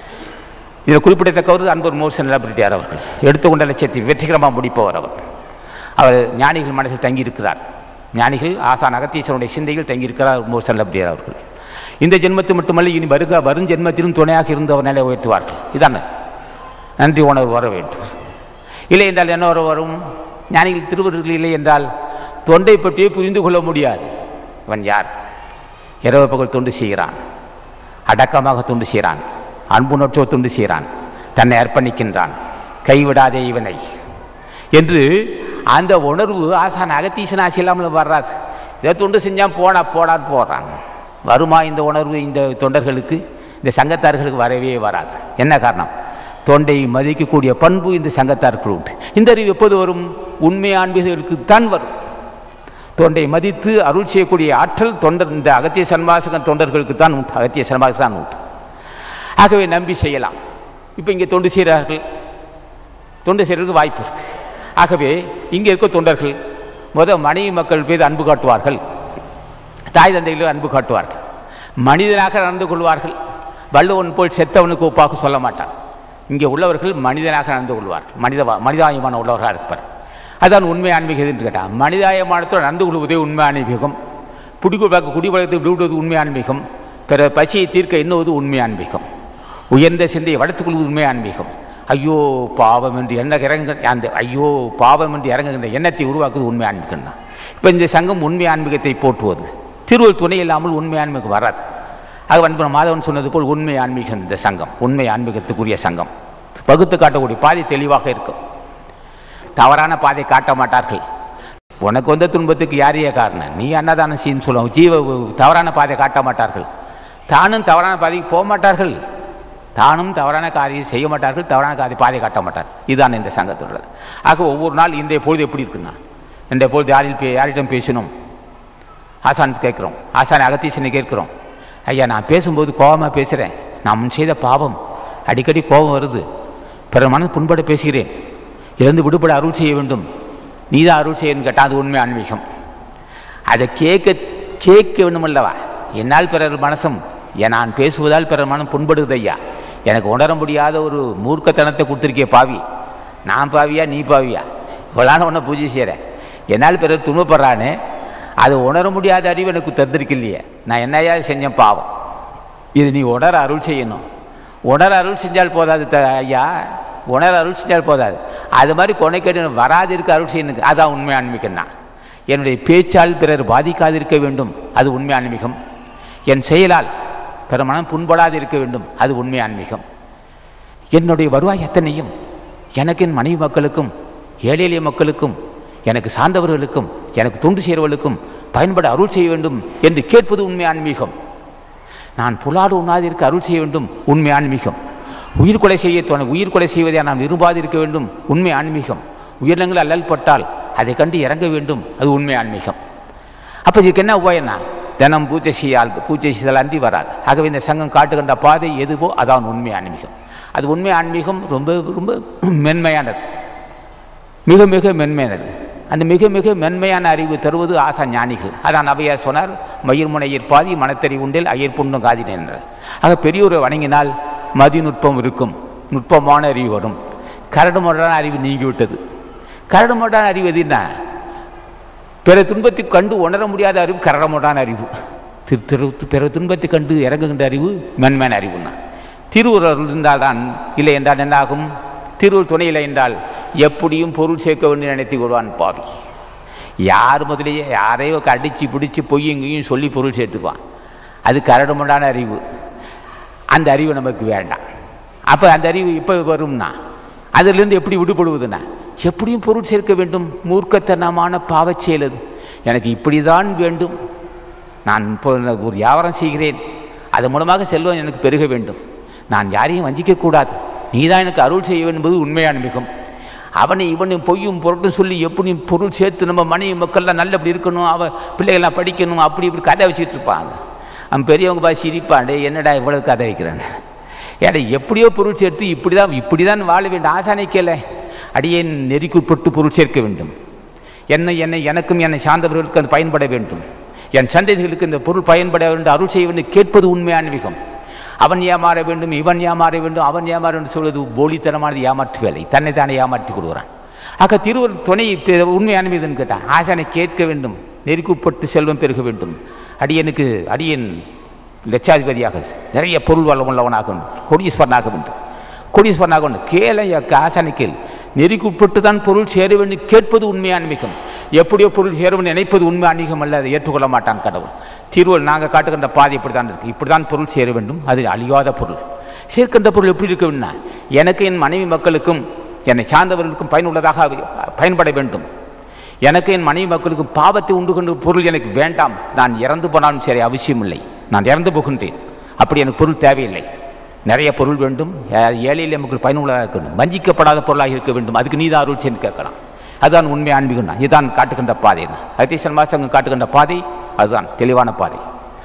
இதில் குறிப்பிடத்தக்கவர் அன்பர் மோசன் நிலப்பட்டார் அவர்கள் எடுத்துக்கொண்ட லட்சியத்தை வெற்றிகரமாக முடிப்பவர் அவர் அவர் ஞானிகள் மனசில் தங்கியிருக்கிறார் ஞானிகள் ஆசான் அகத்தீஸ்வரனுடைய சிந்தையில் தங்கியிருக்கிறார் மோசன் நிலப்பட்டார் அவர்கள் இந்த ஜென்மத்தில் மட்டுமல்ல இனி வருக வரும் ஜென்மத்திலும் துணையாக இருந்து அவர் நிலை உயர்த்துவார்கள் இதான நன்றி உணர்வு வர வேண்டும் இல்லை என்றால் என்ன வர வரும் ஞானிகள் திருவருள் இல்லை என்றால் தொண்டை பற்றியே புரிந்து கொள்ள முடியாது இவன் யார் இரவு பகல் தொண்டு செய்கிறான் அடக்கமாக தொண்டு செய்கிறான் அன்பு நோற்றோ தொண்டு செய்கிறான் தன்னை அர்ப்பணிக்கின்றான் கைவிடாதே இவனை என்று அந்த உணர்வு ஆசான் அகத்தீசன் ஆசி இல்லாமல் வர்றாது இதை தொண்டு செஞ்சால் போனா போடான்னு போடுறான் வருமா இந்த உணர்வு இந்த தொண்டர்களுக்கு இந்த சங்கத்தார்களுக்கு வரவே வராது என்ன காரணம் தொண்டை மதிக்கக்கூடிய பண்பு இந்த சங்கத்தாருக்கு உண்டு இந்த அறிவு எப்போது வரும் உண்மை ஆன்மீகர்களுக்கு தான் வரும் தொண்டை மதித்து அருள் செய்யக்கூடிய ஆற்றல் தொண்டர் இந்த அகத்திய சன்மாசக தொண்டர்களுக்கு தான் உண்டு அகத்திய சன்மாசம் தான் உண்டு ஆகவே நம்பி செய்யலாம் இப்போ இங்கே தொண்டு செய்கிறார்கள் தொண்டு செய்கிறதுக்கு வாய்ப்பு இருக்கு ஆகவே இங்கே இருக்க தொண்டர்கள் முத மனைவி மக்கள் மீது அன்பு காட்டுவார்கள் தாய் தந்தைகளும் அன்பு காட்டுவார்கள் மனிதனாக நடந்து கொள்வார்கள் வள்ளுவன் போல் செத்தவனுக்கு ஒப்பாக சொல்ல மாட்டார் இங்கே உள்ளவர்கள் மனிதனாக நடந்து கொள்வார்கள் மனித மனிதாயமான உள்ளவர்களாக இருப்பார் அதான் உண்மை ஆன்மீகம் என்று கேட்டால் மனிதாயமானத்தோடு நடந்து கொள்வதே உண்மை ஆன்மீகம் குடிக்குழக்க குடிப்பழக்கத்தை விடுவது உண்மை ஆன்மீகம் பிற பசியை தீர்க்க எண்ணுவது உண்மை ஆன்மீகம் உயர்ந்த சிந்தையை வளர்த்துக் கொள்வது உண்மை ஆன்மீகம் ஐயோ பாவம் என்று எண்ண இறங்க அந்த ஐயோ பாவம் என்று இறங்குகின்ற எண்ணத்தை உருவாக்குவது உண்மை ஆன்மீகம் தான் இப்போ இந்த சங்கம் உண்மை ஆன்மீகத்தை போற்றுவது திருவள் துணை இல்லாமல் உண்மை ஆன்மீகம் வராது ஆக அன்பு மாதவன் சொன்னது போல் உண்மை ஆன்மீகம் இந்த சங்கம் உண்மை ஆன்மீகத்துக்குரிய சங்கம் பகுத்து காட்டக்கூடிய பாதை தெளிவாக இருக்கும் தவறான பாதை காட்ட மாட்டார்கள் உனக்கு வந்த துன்பத்துக்கு யாரையே காரணம் நீ அன்னதானம் செய்யன்னு சொல்லுவாங்க ஜீவ தவறான பாதை காட்ட மாட்டார்கள் தானும் தவறான பாதைக்கு போக மாட்டார்கள் தானும் தவறான காரியம் செய்ய மாட்டார்கள் தவறான காரிய பாதை காட்ட மாட்டார் இதுதான் இந்த சங்கத்தோட ஆக ஒவ்வொரு நாள் இன்றைய பொழுது எப்படி இருக்குன்னா இன்றைய பொழுது யாரில் பே யாரிடம் பேசணும் ஆசான் கேட்குறோம் ஆசான் அகத்தீசனை கேட்குறோம் ஐயா நான் பேசும்போது கோபமாக பேசுகிறேன் நான் முன் செய்த பாவம் அடிக்கடி கோபம் வருது பிறர் மனது புண்பட பேசுகிறேன் இருந்து விடுபட அருள் செய்ய வேண்டும் நீ தான் அருள் செய்யணும்னு கேட்டால் அது உண்மை ஆன்மீகம் அதை கேட்க கேட்க வேண்டுமல்லவா என்னால் பிறர் மனசும் என் நான் பேசுவதால் பிறர் மனம் புண்படுது ஐயா எனக்கு உணர முடியாத ஒரு மூர்க்கத்தனத்தை கொடுத்துருக்கிய பாவி நான் பாவியா நீ பாவியா இவ்வளான உன்னை பூஜை செய்கிறேன் என்னால் பிறர் துன்பப்படுறானே அது உணர முடியாத அறிவு எனக்கு தந்திருக்கு இல்லையே நான் என்னையா செஞ்சேன் பாவம் இது நீ உணர அருள் செய்யணும் உணர அருள் செஞ்சால் போதாது த ஐயா உணர அருள் செஞ்சால் போதாது அது மாதிரி கொனைக்கடி வராது இருக்க அருள் செய்யணும் அதான் உண்மை ஆன்மீகம்னா என்னுடைய பேச்சால் பிறர் பாதிக்காதிருக்க வேண்டும் அது உண்மை ஆன்மீகம் என் செயலால் பிற மனம் புண்படாது இருக்க வேண்டும் அது உண்மை ஆன்மீகம் என்னுடைய வருவாய் எத்தனையும் எனக்கு என் மனைவி மக்களுக்கும் ஏழை எளிய மக்களுக்கும் எனக்கு சார்ந்தவர்களுக்கும் எனக்கு தொண்டு செய்கிறவர்களுக்கும் பயன்பட அருள் செய்ய வேண்டும் என்று கேட்பது உண்மை ஆன்மீகம் நான் புலாடு உண்ணாதிருக்க அருள் செய்ய வேண்டும் உண்மை ஆன்மீகம் உயிர் கொலை செய்ய தோண உயிர் கொலை செய்வதை நான் விரும்பாதிருக்க வேண்டும் உண்மை ஆன்மீகம் உயிரினங்கள் அல்லல் பட்டால் அதை கண்டு இறங்க வேண்டும் அது உண்மை ஆன்மீகம் அப்போ இதுக்கு என்ன உபாயம்னா தினம் பூஜை செய்யால் பூஜை செய்தால் அன்றி வராது ஆகவே இந்த சங்கம் காட்டுகின்ற பாதை எதுவோ அதான் உண்மை ஆன்மீகம் அது உண்மை ஆன்மீகம் ரொம்ப ரொம்ப மென்மையானது மிக மிக மென்மையானது அந்த மிக மிக மென்மையான அறிவு தருவது ஆசா ஞானிகள் அதான் அவையார் சொன்னார் மயிர்முனையிற் பாதி மனத்தறி உண்டில் அயர் புண்ணும் காதின என்றார் ஆக பெரியோரை வணங்கினால் மதிநுட்பம் இருக்கும் நுட்பமான அறிவு வரும் கரடு முரடான அறிவு நீங்கிவிட்டது கரடு முரடான அறிவு எது என்ன பிற துன்பத்தை கண்டு உணர முடியாத அறிவு கரடு முரடான அறிவு திரு திரு பிற துன்பத்தை கண்டு இறங்குகின்ற அறிவு மென்மையான அறிவுன்னா திருவுருள் இருந்தால்தான் இல்லை என்றால் என்னாகும் திருவுள் துணை இல்லை என்றால் எப்படியும் பொருள் சேர்க்க வேண்டும் நினைத்து கொள்வான் பாவி யார் முதலியே யாரையோ அடித்து பிடிச்சி பொய்யங்கையும் சொல்லி பொருள் சேர்த்துக்குவான் அது கரடுமுண்டான அறிவு அந்த அறிவு நமக்கு வேண்டாம் அப்போ அந்த அறிவு இப்போ வரும்னா அதிலிருந்து எப்படி விடுபடுவதுன்னா எப்படியும் பொருள் சேர்க்க வேண்டும் மூர்க்கத்தனமான பாவச் செயல் அது எனக்கு இப்படிதான் வேண்டும் நான் இப்போ ஒரு வியாபாரம் செய்கிறேன் அதன் மூலமாக செல்வம் எனக்கு பெருக வேண்டும் நான் யாரையும் வஞ்சிக்கக்கூடாது நீதான் எனக்கு அருள் செய்ய வேண்டும் என்பது உண்மையான மிகும் அவனை இவனை பொய்யும் பொருட்டும் சொல்லி எப்படி பொருள் சேர்த்து நம்ம மனைவி மக்கள்லாம் நல்லபடி இருக்கணும் அவன் பிள்ளைகள்லாம் படிக்கணும் அப்படி இப்படி கதை வச்சுட்டு இருப்பாங்க அவன் பெரியவங்க பா சிரிப்பாண்டே என்னடா இவ்வளவு கதை வைக்கிறான் ஏடா எப்படியோ பொருள் சேர்த்து இப்படி தான் இப்படி தான் வாழ வேண்டும் ஆசானை கேள அடியேன் நெறிக்குட்பட்டு பொருள் சேர்க்க வேண்டும் என்னை என்னை எனக்கும் என்னை சார்ந்தவர்களுக்கு அது பயன்பட வேண்டும் என் சந்தைகளுக்கு இந்த பொருள் பயன்பட வேண்டும் அருள் செய்ய வேண்டும் கேட்பது உண்மையான மிகம் அவன் ஏமாற வேண்டும் இவன் ஏமாற வேண்டும் அவன் ஏமாற வேண்டும் சொல்வது போலித்தனமானது ஏமாற்று வேலை தன்னை தானே ஏமாற்றி கொடுக்குறான் ஆக திருவர் துணை உண்மையான மீதுன்னு கேட்டான் ஆசானை கேட்க வேண்டும் நெருக்குட்பட்டு செல்வம் பெருக வேண்டும் அடியனுக்கு அடியன் லட்சாதிபதியாக நிறைய பொருள் வளம் உள்ளவனாக வேண்டும் கோடீஸ்வரனாக வேண்டும் கோடீஸ்வரனாக வேண்டும் கேள ஆசானை கேள் நெறிக்குட்பட்டு தான் பொருள் சேர வேண்டும் கேட்பது உண்மையான மிகம் எப்படியோ பொருள் சேர வேண்டும் நினைப்பது உண்மை அநீகம் அல்ல அதை ஏற்றுக்கொள்ள மாட்டான் கடவுள் திருவள் நாங்கள் காட்டுகின்ற பாதை இப்படி தான் இருக்குது இப்படி தான் பொருள் சேர வேண்டும் அது அழியாத பொருள் சேர்க்கின்ற பொருள் எப்படி இருக்க வேண்டும்னா எனக்கு என் மனைவி மக்களுக்கும் என்னை சார்ந்தவர்களுக்கும் பயனுள்ளதாக பயன்பட வேண்டும் எனக்கு என் மனைவி மக்களுக்கும் பாவத்தை உண்டு கொண்டு பொருள் எனக்கு வேண்டாம் நான் இறந்து போனாலும் சரி அவசியம் இல்லை நான் இறந்து போகின்றேன் அப்படி எனக்கு பொருள் தேவையில்லை நிறைய பொருள் வேண்டும் ஏழை எளிய மக்கள் பயனுள்ளதாக இருக்க வேண்டும் வஞ்சிக்கப்படாத பொருளாக இருக்க வேண்டும் அதுக்கு நீதான் அருள் செய்து கேட்கலாம் அதுதான் உண்மை ஆன்மீகம் தான் இதுதான் காட்டுகின்ற பாதை அத்தீசன் மாசங்க காட்டுகின்ற பாதை அதுதான் தெளிவான பாதை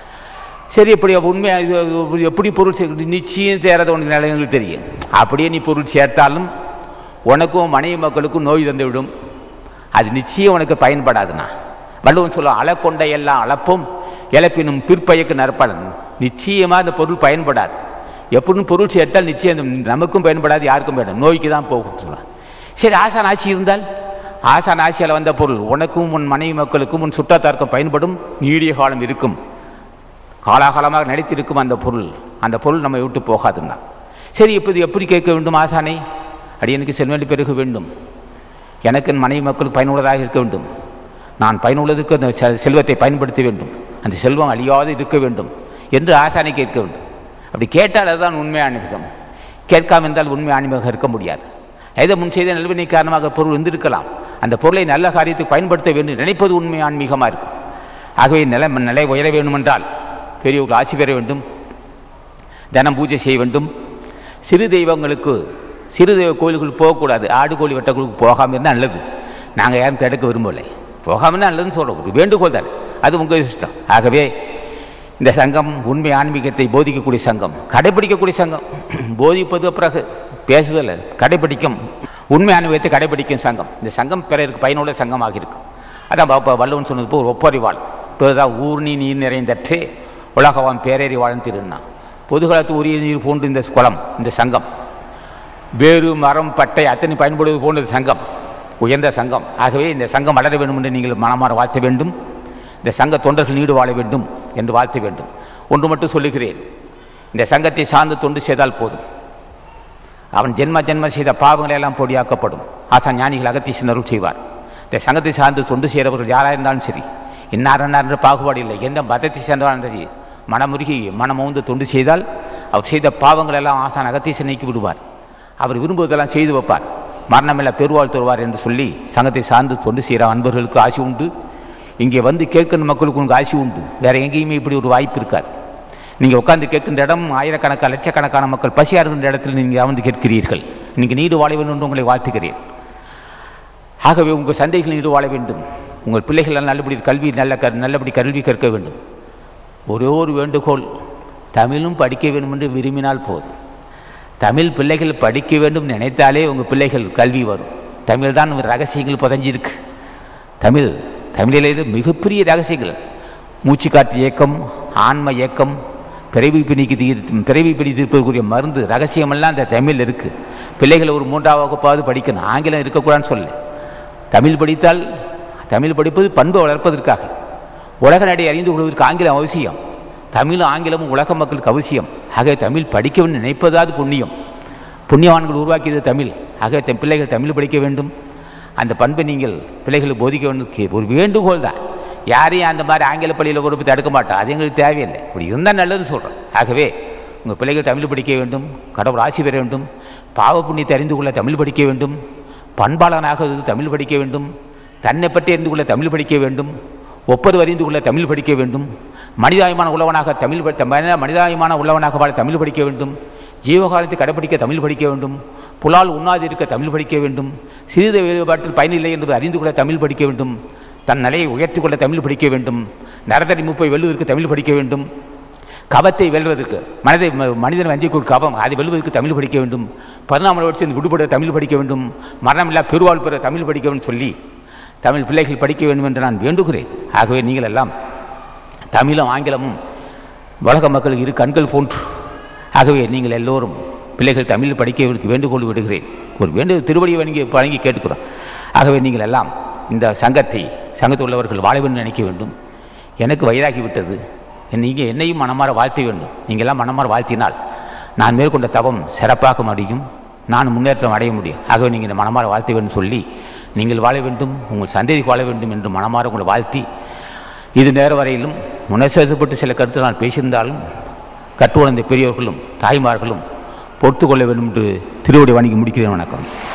சரி இப்படி உண்மை எப்படி பொருள் சேர்க்க நிச்சயம் சேராத உனக்கு நிலையங்கள் தெரியும் அப்படியே நீ பொருள் சேர்த்தாலும் உனக்கும் மனைவி மக்களுக்கும் நோய் தந்து விடும் அது நிச்சயம் உனக்கு பயன்படாதுண்ணா வள்ளுவன் சொல்லுவோம் அளக்கொண்ட எல்லாம் அளப்பும் இழப்பினும் பிற்பயக்கு நற்பலன் நிச்சயமாக அந்த பொருள் பயன்படாது எப்படின்னு பொருள் சேர்த்தால் நிச்சயம் நமக்கும் பயன்படாது யாருக்கும் பயன்படும் நோய்க்கு தான் போகும் சொல்லலாம் சரி ஆசான் ஆட்சி இருந்தால் ஆசான் ஆட்சியில் வந்த பொருள் உனக்கும் உன் மனைவி மக்களுக்கும் உன் சுற்றத்தாருக்கும் பயன்படும் நீடிய காலம் இருக்கும் காலாகாலமாக நடித்திருக்கும் அந்த பொருள் அந்த பொருள் நம்ம விட்டு போகாதுன்னா சரி இப்போது எப்படி கேட்க வேண்டும் ஆசானை அடியனுக்கு செல்வெளி பெருக வேண்டும் எனக்கு என் மனைவி மக்களுக்கு பயனுள்ளதாக இருக்க வேண்டும் நான் பயனுள்ளதுக்கு அந்த செல்வத்தை பயன்படுத்த வேண்டும் அந்த செல்வம் அழியாது இருக்க வேண்டும் என்று ஆசானை கேட்க வேண்டும் அப்படி கேட்டால் அதுதான் உண்மை ஆன்மீகம் கேட்காம இருந்தால் உண்மை ஆன்மீகம் இருக்க முடியாது ஏதோ முன் செய்த நல்வினை காரணமாக பொருள் வந்திருக்கலாம் அந்த பொருளை நல்ல காரியத்துக்கு பயன்படுத்த வேண்டும் நினைப்பது உண்மை ஆன்மீகமாக இருக்கும் ஆகவே நிலை நிலை உயர வேண்டுமென்றால் பெரியவர்கள் ஆட்சி பெற வேண்டும் தினம் பூஜை செய்ய வேண்டும் சிறு தெய்வங்களுக்கு சிறு தெய்வ கோயில்களுக்கு போகக்கூடாது ஆடு கோழி வெட்டக்குழுக்கு போகாமல் இருந்தால் நல்லது நாங்கள் யாரும் தடுக்க விரும்பலை போகாமல் நல்லதுன்னு சொல்கிறோம் ஒரு வேண்டுகோள் தான் அது உங்கள் இஷ்டம் ஆகவே இந்த சங்கம் உண்மை ஆன்மீகத்தை போதிக்கக்கூடிய சங்கம் கடைபிடிக்கக்கூடிய சங்கம் போதிப்பது பிறகு பேசுவதில்லை கடைபிடிக்கும் உண்மை ஆன்மீகத்தை கடைபிடிக்கும் சங்கம் இந்த சங்கம் பிறருக்கு பயனுள்ள சங்கமாக இருக்கும் அதான் பாப்பா வள்ளுவன் சொன்னது போல் ஒப்பறிவாள் பிறதா ஊர்ணி நீர் நிறைந்தற்றே உலகவான் பேரறிவாளன் திருண்ணா பொதுகளத்து உரிய நீர் போன்று இந்த குளம் இந்த சங்கம் வேறு மரம் பட்டை அத்தனை பயன்படுவது போன்றது சங்கம் உயர்ந்த சங்கம் ஆகவே இந்த சங்கம் வளர வேண்டும் என்று நீங்கள் மனமாற வாழ்த்த வேண்டும் இந்த சங்க தொண்டர்கள் நீடு வாழ வேண்டும் என்று வாழ்த்த வேண்டும் ஒன்று மட்டும் சொல்லுகிறேன் இந்த சங்கத்தை சார்ந்து தொண்டு செய்தால் போதும் அவன் ஜென்ம ஜென்ம செய்த பாவங்களை எல்லாம் பொடியாக்கப்படும் ஆசான் ஞானிகள் அகத்தீசன் அருள் செய்வார் இந்த சங்கத்தை சார்ந்து தொண்டு செய்கிறவர்கள் யாராக இருந்தாலும் சரி இன்னார் என்னார் என்ற பாகுபாடு இல்லை எந்த மதத்தை சேர்ந்தவர்கள் சரி மனமுருகி மனமோந்து தொண்டு செய்தால் அவர் செய்த பாவங்கள் எல்லாம் ஆசான் அகத்தீசன் நீக்கி விடுவார் அவர் விரும்புவதெல்லாம் செய்து வைப்பார் மரணமில்ல பெருவாழ் தருவார் என்று சொல்லி சங்கத்தை சார்ந்து தொண்டு செய்கிற அன்பர்களுக்கு ஆசை உண்டு இங்கே வந்து கேட்கிற மக்களுக்கு உங்களுக்கு ஆசை உண்டு வேற எங்கேயுமே இப்படி ஒரு வாய்ப்பு இருக்காது நீங்கள் உட்கார்ந்து கேட்கின்ற இடம் ஆயிரக்கணக்கான லட்சக்கணக்கான மக்கள் பசியாக இருக்கின்ற இடத்தில் நீங்கள் வந்து கேட்கிறீர்கள் நீங்கள் நீடு வாழ வேண்டும் என்று உங்களை வாழ்த்துகிறேன் ஆகவே உங்கள் சந்தைகள் நீடு வாழ வேண்டும் உங்கள் பிள்ளைகள் எல்லாம் நல்லபடி கல்வி நல்ல க நல்லபடி கல்வி கற்க வேண்டும் ஒரே ஒரு வேண்டுகோள் தமிழும் படிக்க வேண்டும் என்று விரும்பினால் போதும் தமிழ் பிள்ளைகள் படிக்க வேண்டும் நினைத்தாலே உங்கள் பிள்ளைகள் கல்வி வரும் தமிழ் தான் ரகசியங்கள் புதஞ்சிருக்கு தமிழ் தமிழிலே மிகப்பெரிய ரகசியங்கள் மூச்சுக்காற்று இயக்கம் ஆன்ம இயக்கம் பிறவி பிணிக்கு தீர் பிறவி பிடி தீர்ப்பதற்குரிய மருந்து ரகசியமெல்லாம் அந்த தமிழ் இருக்குது பிள்ளைகள் ஒரு மூன்றாம் வகுப்பாவது படிக்கணும் ஆங்கிலம் இருக்கக்கூடாதுன்னு சொல்ல தமிழ் படித்தால் தமிழ் படிப்பது பண்பு வளர்ப்பதற்காக உலக நடை அறிந்து கொள்வதற்கு ஆங்கிலம் அவசியம் தமிழும் ஆங்கிலமும் உலக மக்களுக்கு அவசியம் ஆகவே தமிழ் படிக்க வேண்டும் நினைப்பதாவது புண்ணியம் புண்ணியவான்கள் உருவாக்கியது தமிழ் ஆகவே தன் பிள்ளைகள் தமிழ் படிக்க வேண்டும் அந்த பண்பை நீங்கள் பிள்ளைகளுக்கு போதிக்க வேண்டும் ஒரு வேண்டுகோள் தான் யாரையும் அந்த மாதிரி ஆங்கில பள்ளியில் கொண்டு போய் தடுக்க மாட்டோம் அது எங்களுக்கு தேவையில்லை இப்படி இருந்தால் நல்லதுன்னு சொல்கிறோம் ஆகவே உங்கள் பிள்ளைகள் தமிழ் படிக்க வேண்டும் கடவுள் ஆட்சி பெற வேண்டும் பாவ புண்ணியத்தை அறிந்து கொள்ள தமிழ் படிக்க வேண்டும் பண்பாளனாக தமிழ் படிக்க வேண்டும் தன்னை பற்றி அறிந்து கொள்ள தமிழ் படிக்க வேண்டும் ஒப்பது அறிந்து கொள்ள தமிழ் படிக்க வேண்டும் மனிதாயமான உள்ளவனாக தமிழ் மனிதாயமான உள்ளவனாக வாழ தமிழ் படிக்க வேண்டும் ஜீவகாலத்தை கடைப்பிடிக்க தமிழ் படிக்க வேண்டும் புலால் உண்ணாது இருக்க தமிழ் படிக்க வேண்டும் சிறிது வேறுபாட்டில் பயனில்லை என்பதை அறிந்து கொள்ள தமிழ் படிக்க வேண்டும் தன் நிலையை உயர்த்தி கொள்ள தமிழ் படிக்க வேண்டும் நரதரி முப்பை வெல்லுவதற்கு தமிழ் படிக்க வேண்டும் கவத்தை வெல்வதற்கு மனதை மனிதன் வஞ்சிக்கு ஒரு கவம் அதை வெல்வதற்கு தமிழ் படிக்க வேண்டும் பரிணாம வச்சு விடுபட தமிழ் படிக்க வேண்டும் மரணமில்லா பெருவாழ் பெற தமிழ் படிக்க வேண்டும் சொல்லி தமிழ் பிள்ளைகள் படிக்க வேண்டும் என்று நான் வேண்டுகிறேன் ஆகவே நீங்கள் எல்லாம் தமிழும் ஆங்கிலமும் உலக மக்களுக்கு இரு கண்கள் போன்று ஆகவே நீங்கள் எல்லோரும் பிள்ளைகள் தமிழ் படிக்க வேண்டுகோள் விடுகிறேன் ஒரு வேண்டு திருவடியை வணங்கி வழங்கி கேட்டுக்கிறோம் ஆகவே நீங்கள் எல்லாம் இந்த சங்கத்தை சங்கத்தில் உள்ளவர்கள் வாழ வேண்டும் நினைக்க வேண்டும் எனக்கு வயதாகி விட்டது நீங்கள் என்னையும் மனமாற வாழ்த்த வேண்டும் நீங்கள்லாம் மனமாற வாழ்த்தினால் நான் மேற்கொண்ட தவம் சிறப்பாக முடியும் நான் முன்னேற்றம் அடைய முடியும் ஆகவே நீங்கள் இந்த மனமாற வாழ்த்த வேண்டும் சொல்லி நீங்கள் வாழ வேண்டும் உங்கள் சந்ததிக்கு வாழ வேண்டும் என்று மனமாற உங்களை வாழ்த்தி இது நேர வரையிலும் முன்னேற்றப்பட்டு சில கருத்து நான் பேசியிருந்தாலும் கற்றுவளர்ந்த பெரியவர்களும் தாய்மார்களும் பொறுத்து கொள்ள வேண்டும் என்று திருவடி வணங்கி முடிக்கிறேன் வணக்கம்